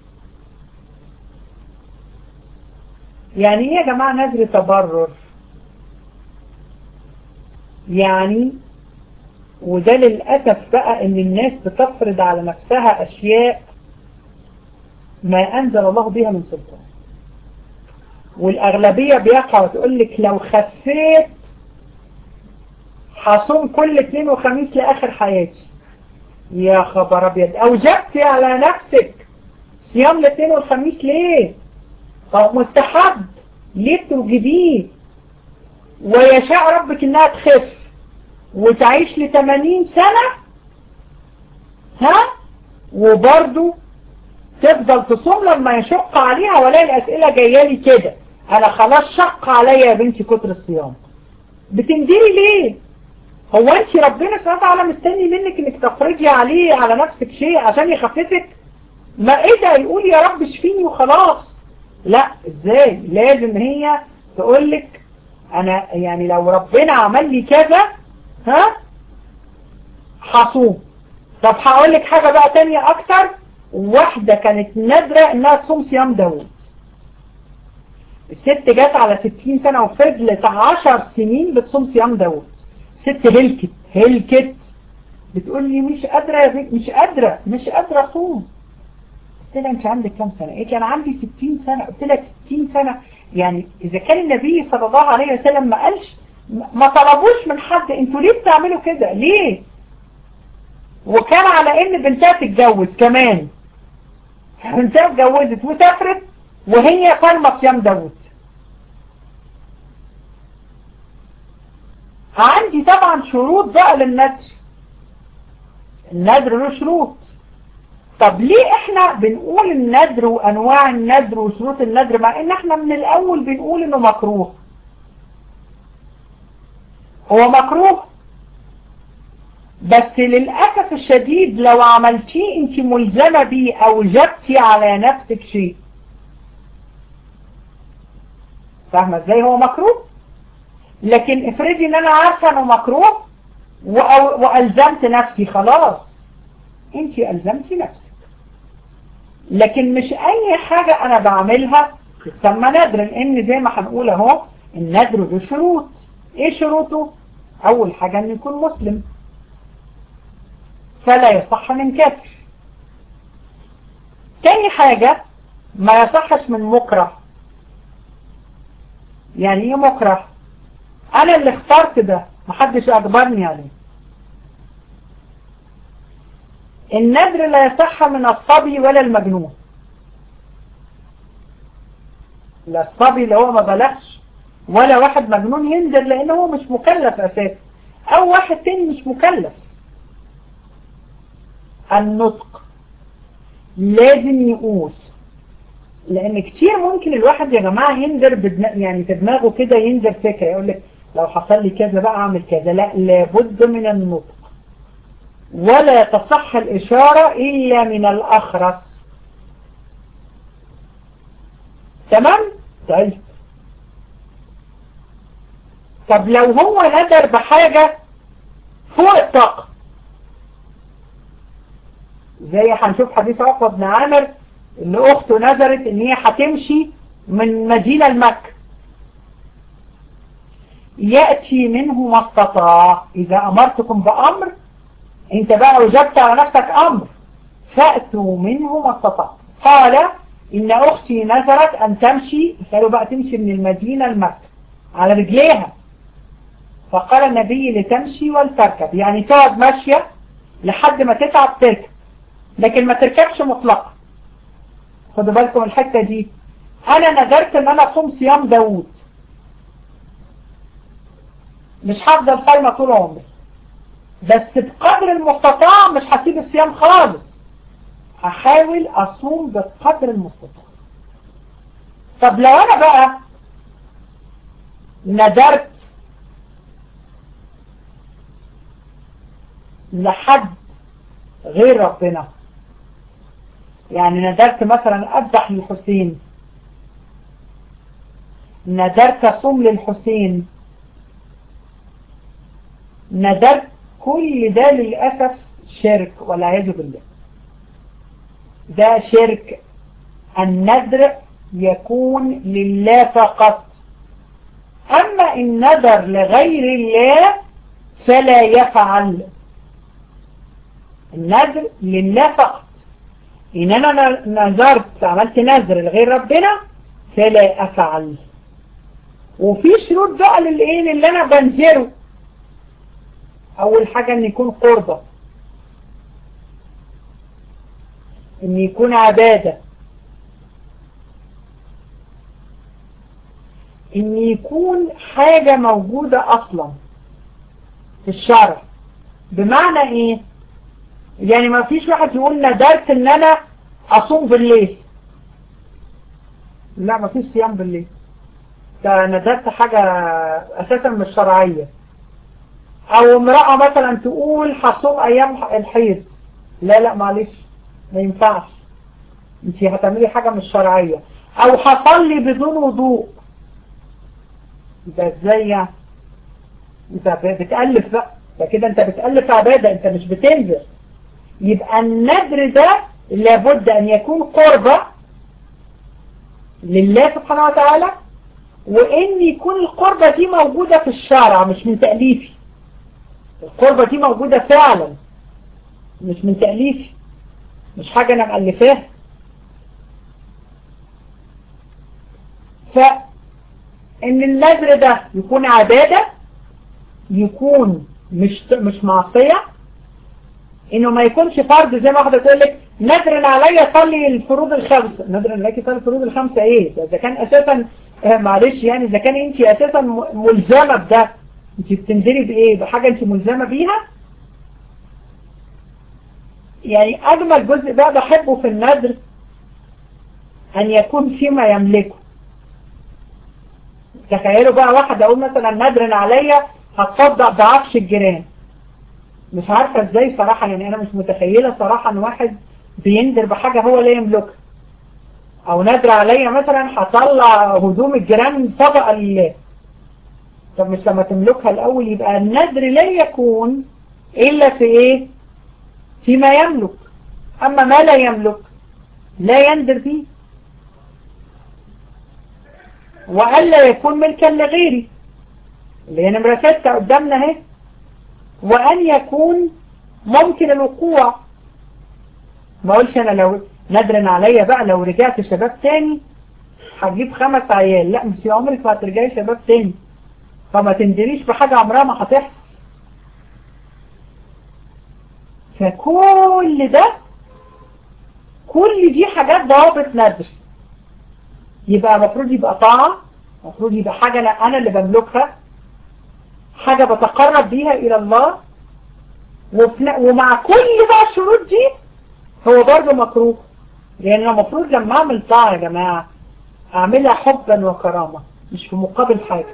يعني ايه يا جماعة نذر تبرر يعني وده للأسف بقى ان الناس بتفرض على نفسها اشياء ما انزل الله بها من سلطان والاغلبية بيقع وتقول لك لو خفيت هصوم كل اثنين وخميس لاخر حياتي يا خبر ابيض اوجبتي على نفسك صيام الاثنين والخميس ليه طب مستحب ليه بتوجبيه ويشاء ربك انها تخف وتعيش ل 80 سنة ها وبرضو تفضل تصوم لما يشق عليها ولا الاسئلة جاية لي كده انا خلاص شق عليا يا بنتي كتر الصيام بتندري ليه هو انت ربنا سبحانه وتعالى مستني منك انك تفرضي عليه على نفسك شيء عشان يخففك ما ايه ده يقول يا رب اشفيني وخلاص لا ازاي لازم هي تقول لك انا يعني لو ربنا عمل لي كذا ها هصوم طب هقول لك حاجة بقى تانية اكتر واحدة كانت نادرة انها تصوم صيام داوود الست جت على 60 سنة وفضلت 10 سنين بتصوم صيام داوود ست هلكت هلكت بتقول لي مش قادرة يا بنت مش قادرة مش قادرة اصوم قلت لها انت عندك كام سنة ايه كان عندي 60 سنة قلت لها 60 سنة يعني اذا كان النبي صلى الله عليه وسلم ما قالش ما طلبوش من حد انتوا ليه بتعملوا كده ليه وكان على ان بنتها تتجوز كمان بنتها اتجوزت وسافرت وهي صايمه صيام داوود عندي طبعا شروط بقى للندر الندر له شروط طب ليه احنا بنقول الندر وانواع الندر وشروط الندر مع ان احنا من الاول بنقول انه مكروه هو مكروه بس للأسف الشديد لو عملتيه انت ملزمة بيه او جبتي على نفسك شيء فاهمة ازاي هو مكروه لكن افرضي ان انا عارفة انه مكروه والزمت نفسي خلاص انت الزمتي نفسك لكن مش اي حاجة انا بعملها تسمى ندر لان زي ما هنقول اهو الندر له شروط ايه شروطه اول حاجة ان يكون مسلم فلا يصح من كفر تاني حاجة ما يصحش من مكره يعني ايه مكره انا اللي اخترت ده محدش اجبرني عليه النذر لا يصح من الصبي ولا المجنون لا الصبي اللي هو ما بلغش ولا واحد مجنون ينذر لأنه هو مش مكلف أساسا أو واحد تاني مش مكلف النطق لازم يقول لأن كتير ممكن الواحد يا جماعة ينذر بدماغ يعني في دماغه كده ينذر فكرة يقول لك لو حصل لي كذا بقى أعمل كذا لا لابد من النطق ولا تصح الإشارة إلا من الأخرس تمام؟ طيب طب لو هو ندر بحاجة فوق الطاقة زي هنشوف حديث عقبة بن عامر ان اخته نذرت ان هي هتمشي من مدينة لمكة يأتي منه ما استطاع اذا امرتكم بامر انت بقى وجبت على نفسك امر فأتوا منه ما استطاع قال ان اختي نذرت ان تمشي قالوا بقى تمشي من المدينة لمكة على رجليها فقال النبي لتمشي ولتركب يعني تقعد ماشية لحد ما تتعب تركب لكن ما تركبش مطلقا خدوا بالكم الحتة دي انا نذرت ان انا اصوم صيام داوود مش هفضل صايمة طول عمري بس بقدر المستطاع مش هسيب الصيام خالص هحاول اصوم بقدر المستطاع طب لو انا بقى ندرت لحد غير ربنا يعني ندرت مثلا أذبح للحسين ندرت أصوم للحسين ندرت كل ده للأسف شرك والعياذ بالله ده شرك النذر يكون لله فقط أما النذر لغير الله فلا يفعل النذر لله فقط إن أنا نذرت عملت نذر لغير ربنا فلا أفعل وفي شروط بقى للإيه اللي أنا بنذره أول حاجة إن يكون قربة إن يكون عبادة إن يكون حاجة موجودة أصلا في الشرع بمعنى إيه يعني ما فيش واحد يقول ندرت ان انا اصوم بالليل لا ما فيش صيام بالليل ده ندرت حاجة اساسا مش شرعية او امرأة مثلا تقول هصوم ايام الحيض لا لا معلش ما ينفعش انت هتعملي حاجة مش شرعية او هصلي بدون وضوء ده ازاي يعني انت بتألف بقى ده كده انت بتألف عبادة انت مش بتنزل يبقى النذر ده لابد أن يكون قربة لله سبحانه وتعالى وإن يكون القربة دي موجودة في الشارع مش من تأليفي القربة دي موجودة فعلا مش من تأليفي مش حاجة أنا مألفاها فإن النذر ده يكون عبادة يكون مش مش معصية انه ما يكونش فرض زي ما واحده تقول لك نذر عليا صلي الفروض الخمسه نذر عليكي صلي الفروض الخمسه ايه اذا كان اساسا آه معلش يعني اذا كان انت اساسا ملزمه بده انت بتنذري بايه بحاجه انت ملزمه بيها يعني اجمل جزء بقى بحبه في النذر ان يكون فيما يملكه تخيلوا بقى واحد اقول مثلا نذر عليا هتصدق بعفش الجيران مش عارفة ازاي صراحة يعني انا مش متخيلة صراحة ان واحد بيندر بحاجة هو لا يملكها او نادر عليا مثلا هطلع هدوم الجيران صدقة لله طب مش لما تملكها الاول يبقى النذر لا يكون الا في ايه فيما يملك اما ما لا يملك لا يندر فيه وألا يكون ملكا لغيري اللي هي نمرة ستة قدامنا اهي وأن يكون ممكن الوقوع ما اقولش أنا لو ندرا عليا بقى لو رجعت شباب تاني هجيب خمس عيال لا مش عمرك ما هترجعي شباب تاني فما تندريش بحاجة عمرها ما هتحصل فكل ده كل دي حاجات ضوابط ندر يبقى المفروض يبقى طاعة المفروض يبقى حاجة أنا اللي بملكها حاجة بتقرب بيها إلى الله ومع كل بقى الشروط دي هو برضه مكروه لأن المفروض لما أعمل طاعة يا جماعة أعملها حبا وكرامة مش في مقابل حاجة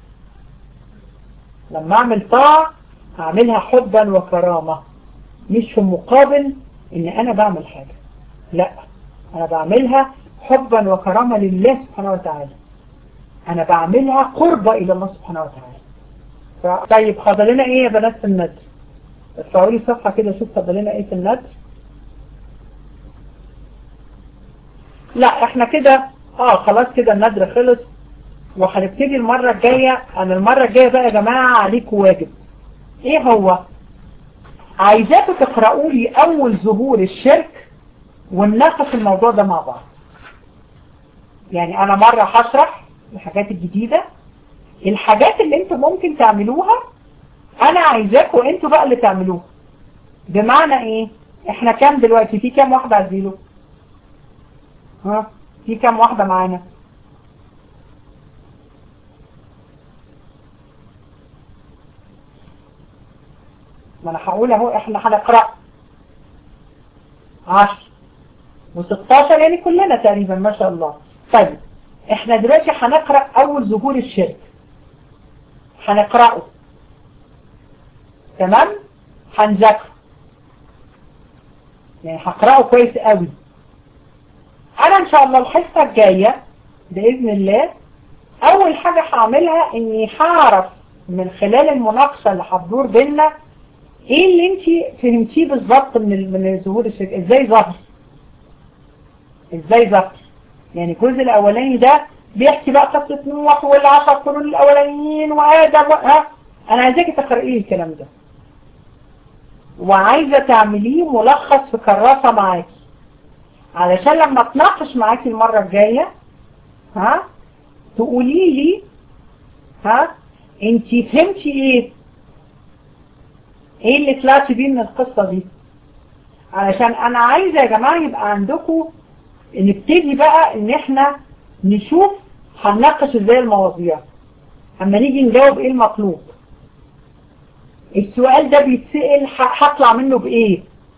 لما أعمل طاعة أعملها حبا وكرامة مش في مقابل إن أنا بعمل حاجة لا أنا بعملها حبا وكرامة لله سبحانه وتعالى أنا بعملها قربة إلى الله سبحانه وتعالى طيب فاضل لنا إيه يا بنات في الندر ارفعوا لي صفحة كده شوف فاضل لنا إيه في الندر لا احنا كده اه خلاص كده الندر خلص وهنبتدي المرة الجاية انا المرة الجاية بقى يا جماعة عليكم واجب ايه هو عايزاكم تقرأوا لي اول ظهور الشرك ونناقش الموضوع ده مع بعض يعني انا مرة هشرح الحاجات الجديدة الحاجات اللي انتوا ممكن تعملوها انا عايزاكم انتوا بقى اللي تعملوها بمعنى ايه احنا كام دلوقتي في كام واحدة عزيلو ها في كام واحدة معانا ما انا هقول اهو احنا هنقرأ عشر وستاشر يعني كلنا تقريبا ما شاء الله طيب احنا دلوقتي هنقرأ اول ظهور الشرك هنقرأه تمام هنذاكره يعني هقرأه كويس قوي انا ان شاء الله الحصة الجاية باذن الله اول حاجة هعملها اني هعرف من خلال المناقشة اللي هتدور بينا ايه اللي انت فهمتيه بالظبط من من ظهور الشرك ازاي ظهر ازاي ظهر يعني الجزء الاولاني ده بيحكي بقى قصة نوح والعشر قرون الاولانيين وادم ها انا عايزاكي تقرأيه الكلام ده وعايزة تعمليه ملخص في كراسة معاكي علشان لما اتناقش معاكي المرة الجاية ها تقولي لي ها انتي فهمتي ايه ايه اللي طلعتي بيه من القصة دي علشان انا عايزة يا جماعة يبقى عندكم نبتدي بقى ان احنا نشوف هنناقش ازاي المواضيع اما نيجي نجاوب ايه المطلوب السؤال ده بيتسأل هطلع منه بايه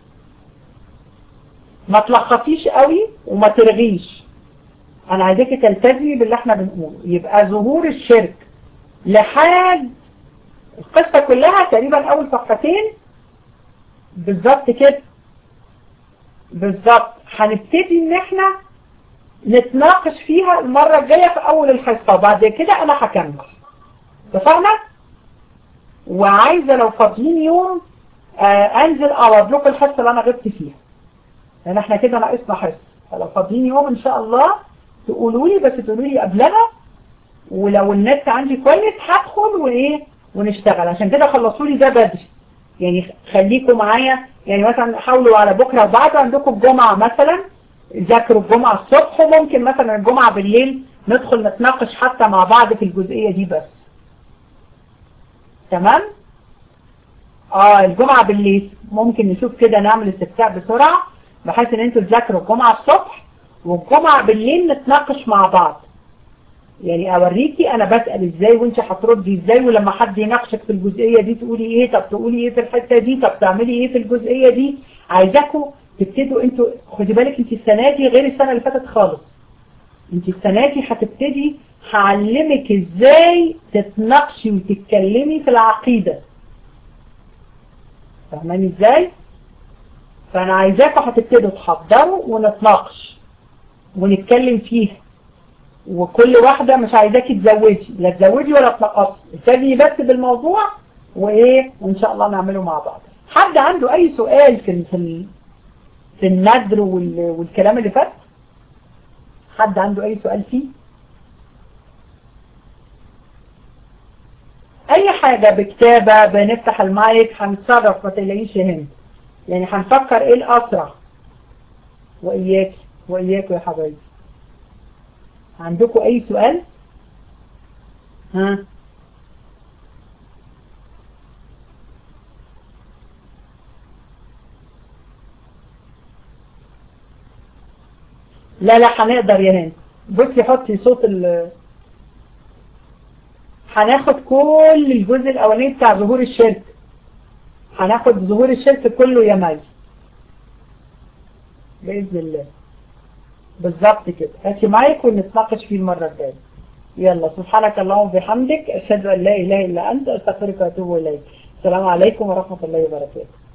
ما تلخصيش قوي وما ترغيش انا عايزاكي تلتزمي باللي احنا بنقوله يبقى ظهور الشرك لحد القصة كلها تقريبا اول صفحتين بالظبط كده بالظبط هنبتدي ان احنا نتناقش فيها المرة الجاية في اول الحصة وبعد كده انا هكمل اتفقنا وعايزة لو فاضيين يوم آه انزل اعرض لكم الحصة اللي انا غبت فيها لان احنا كده ناقصنا حصة فلو فاضيين يوم ان شاء الله تقولوا لي بس تقولوا لي قبلها ولو النت عندي كويس هدخل وايه ونشتغل عشان كده خلصوا لي ده بدري يعني خليكم معايا يعني مثلا حاولوا على بكرة وبعده عندكم الجمعة مثلا ذاكروا الجمعة الصبح وممكن مثلا الجمعة بالليل ندخل نتناقش حتى مع بعض في الجزئية دي بس تمام اه الجمعة بالليل ممكن نشوف كده نعمل استفتاء بسرعة بحيث ان انتوا تذاكروا الجمعة الصبح والجمعة بالليل نتناقش مع بعض يعني اوريكي انا بسأل ازاي وانت هتردي ازاي ولما حد يناقشك في الجزئية دي تقولي ايه طب تقولي ايه في الحتة دي طب تعملي ايه في الجزئية دي عايزاكم تبتدوا انتوا خدي بالك انت السنة دي غير السنة اللي فاتت خالص انت السنة دي هتبتدي هعلمك ازاي تتناقشي وتتكلمي في العقيدة فاهماني ازاي فانا عايزاكم هتبتدوا تحضروا ونتناقش ونتكلم فيها وكل واحدة مش عايزاكي تزودي لا تزودي ولا تنقصي ابتدي بس بالموضوع وايه وان شاء الله نعمله مع بعض حد عنده اي سؤال في في في الندر والكلام اللي فات حد عنده اي سؤال فيه اي حاجة بكتابة بنفتح المايك هنتصرف ما تلاقيش هنا يعني هنفكر ايه الاسرع واياك واياك يا حبايبي عندكم اي سؤال ها لا لا هنقدر يا هند بصي حطي صوت ال هناخد كل الجزء الاولاني بتاع ظهور الشرك هناخد ظهور الشرك كله يا مي بإذن الله بالظبط كده هاتي معاك ونتناقش فيه المرة الجاية يلا سبحانك اللهم وبحمدك أشهد أن لا إله إلا أنت أستغفرك وأتوب إليك السلام عليكم ورحمة الله وبركاته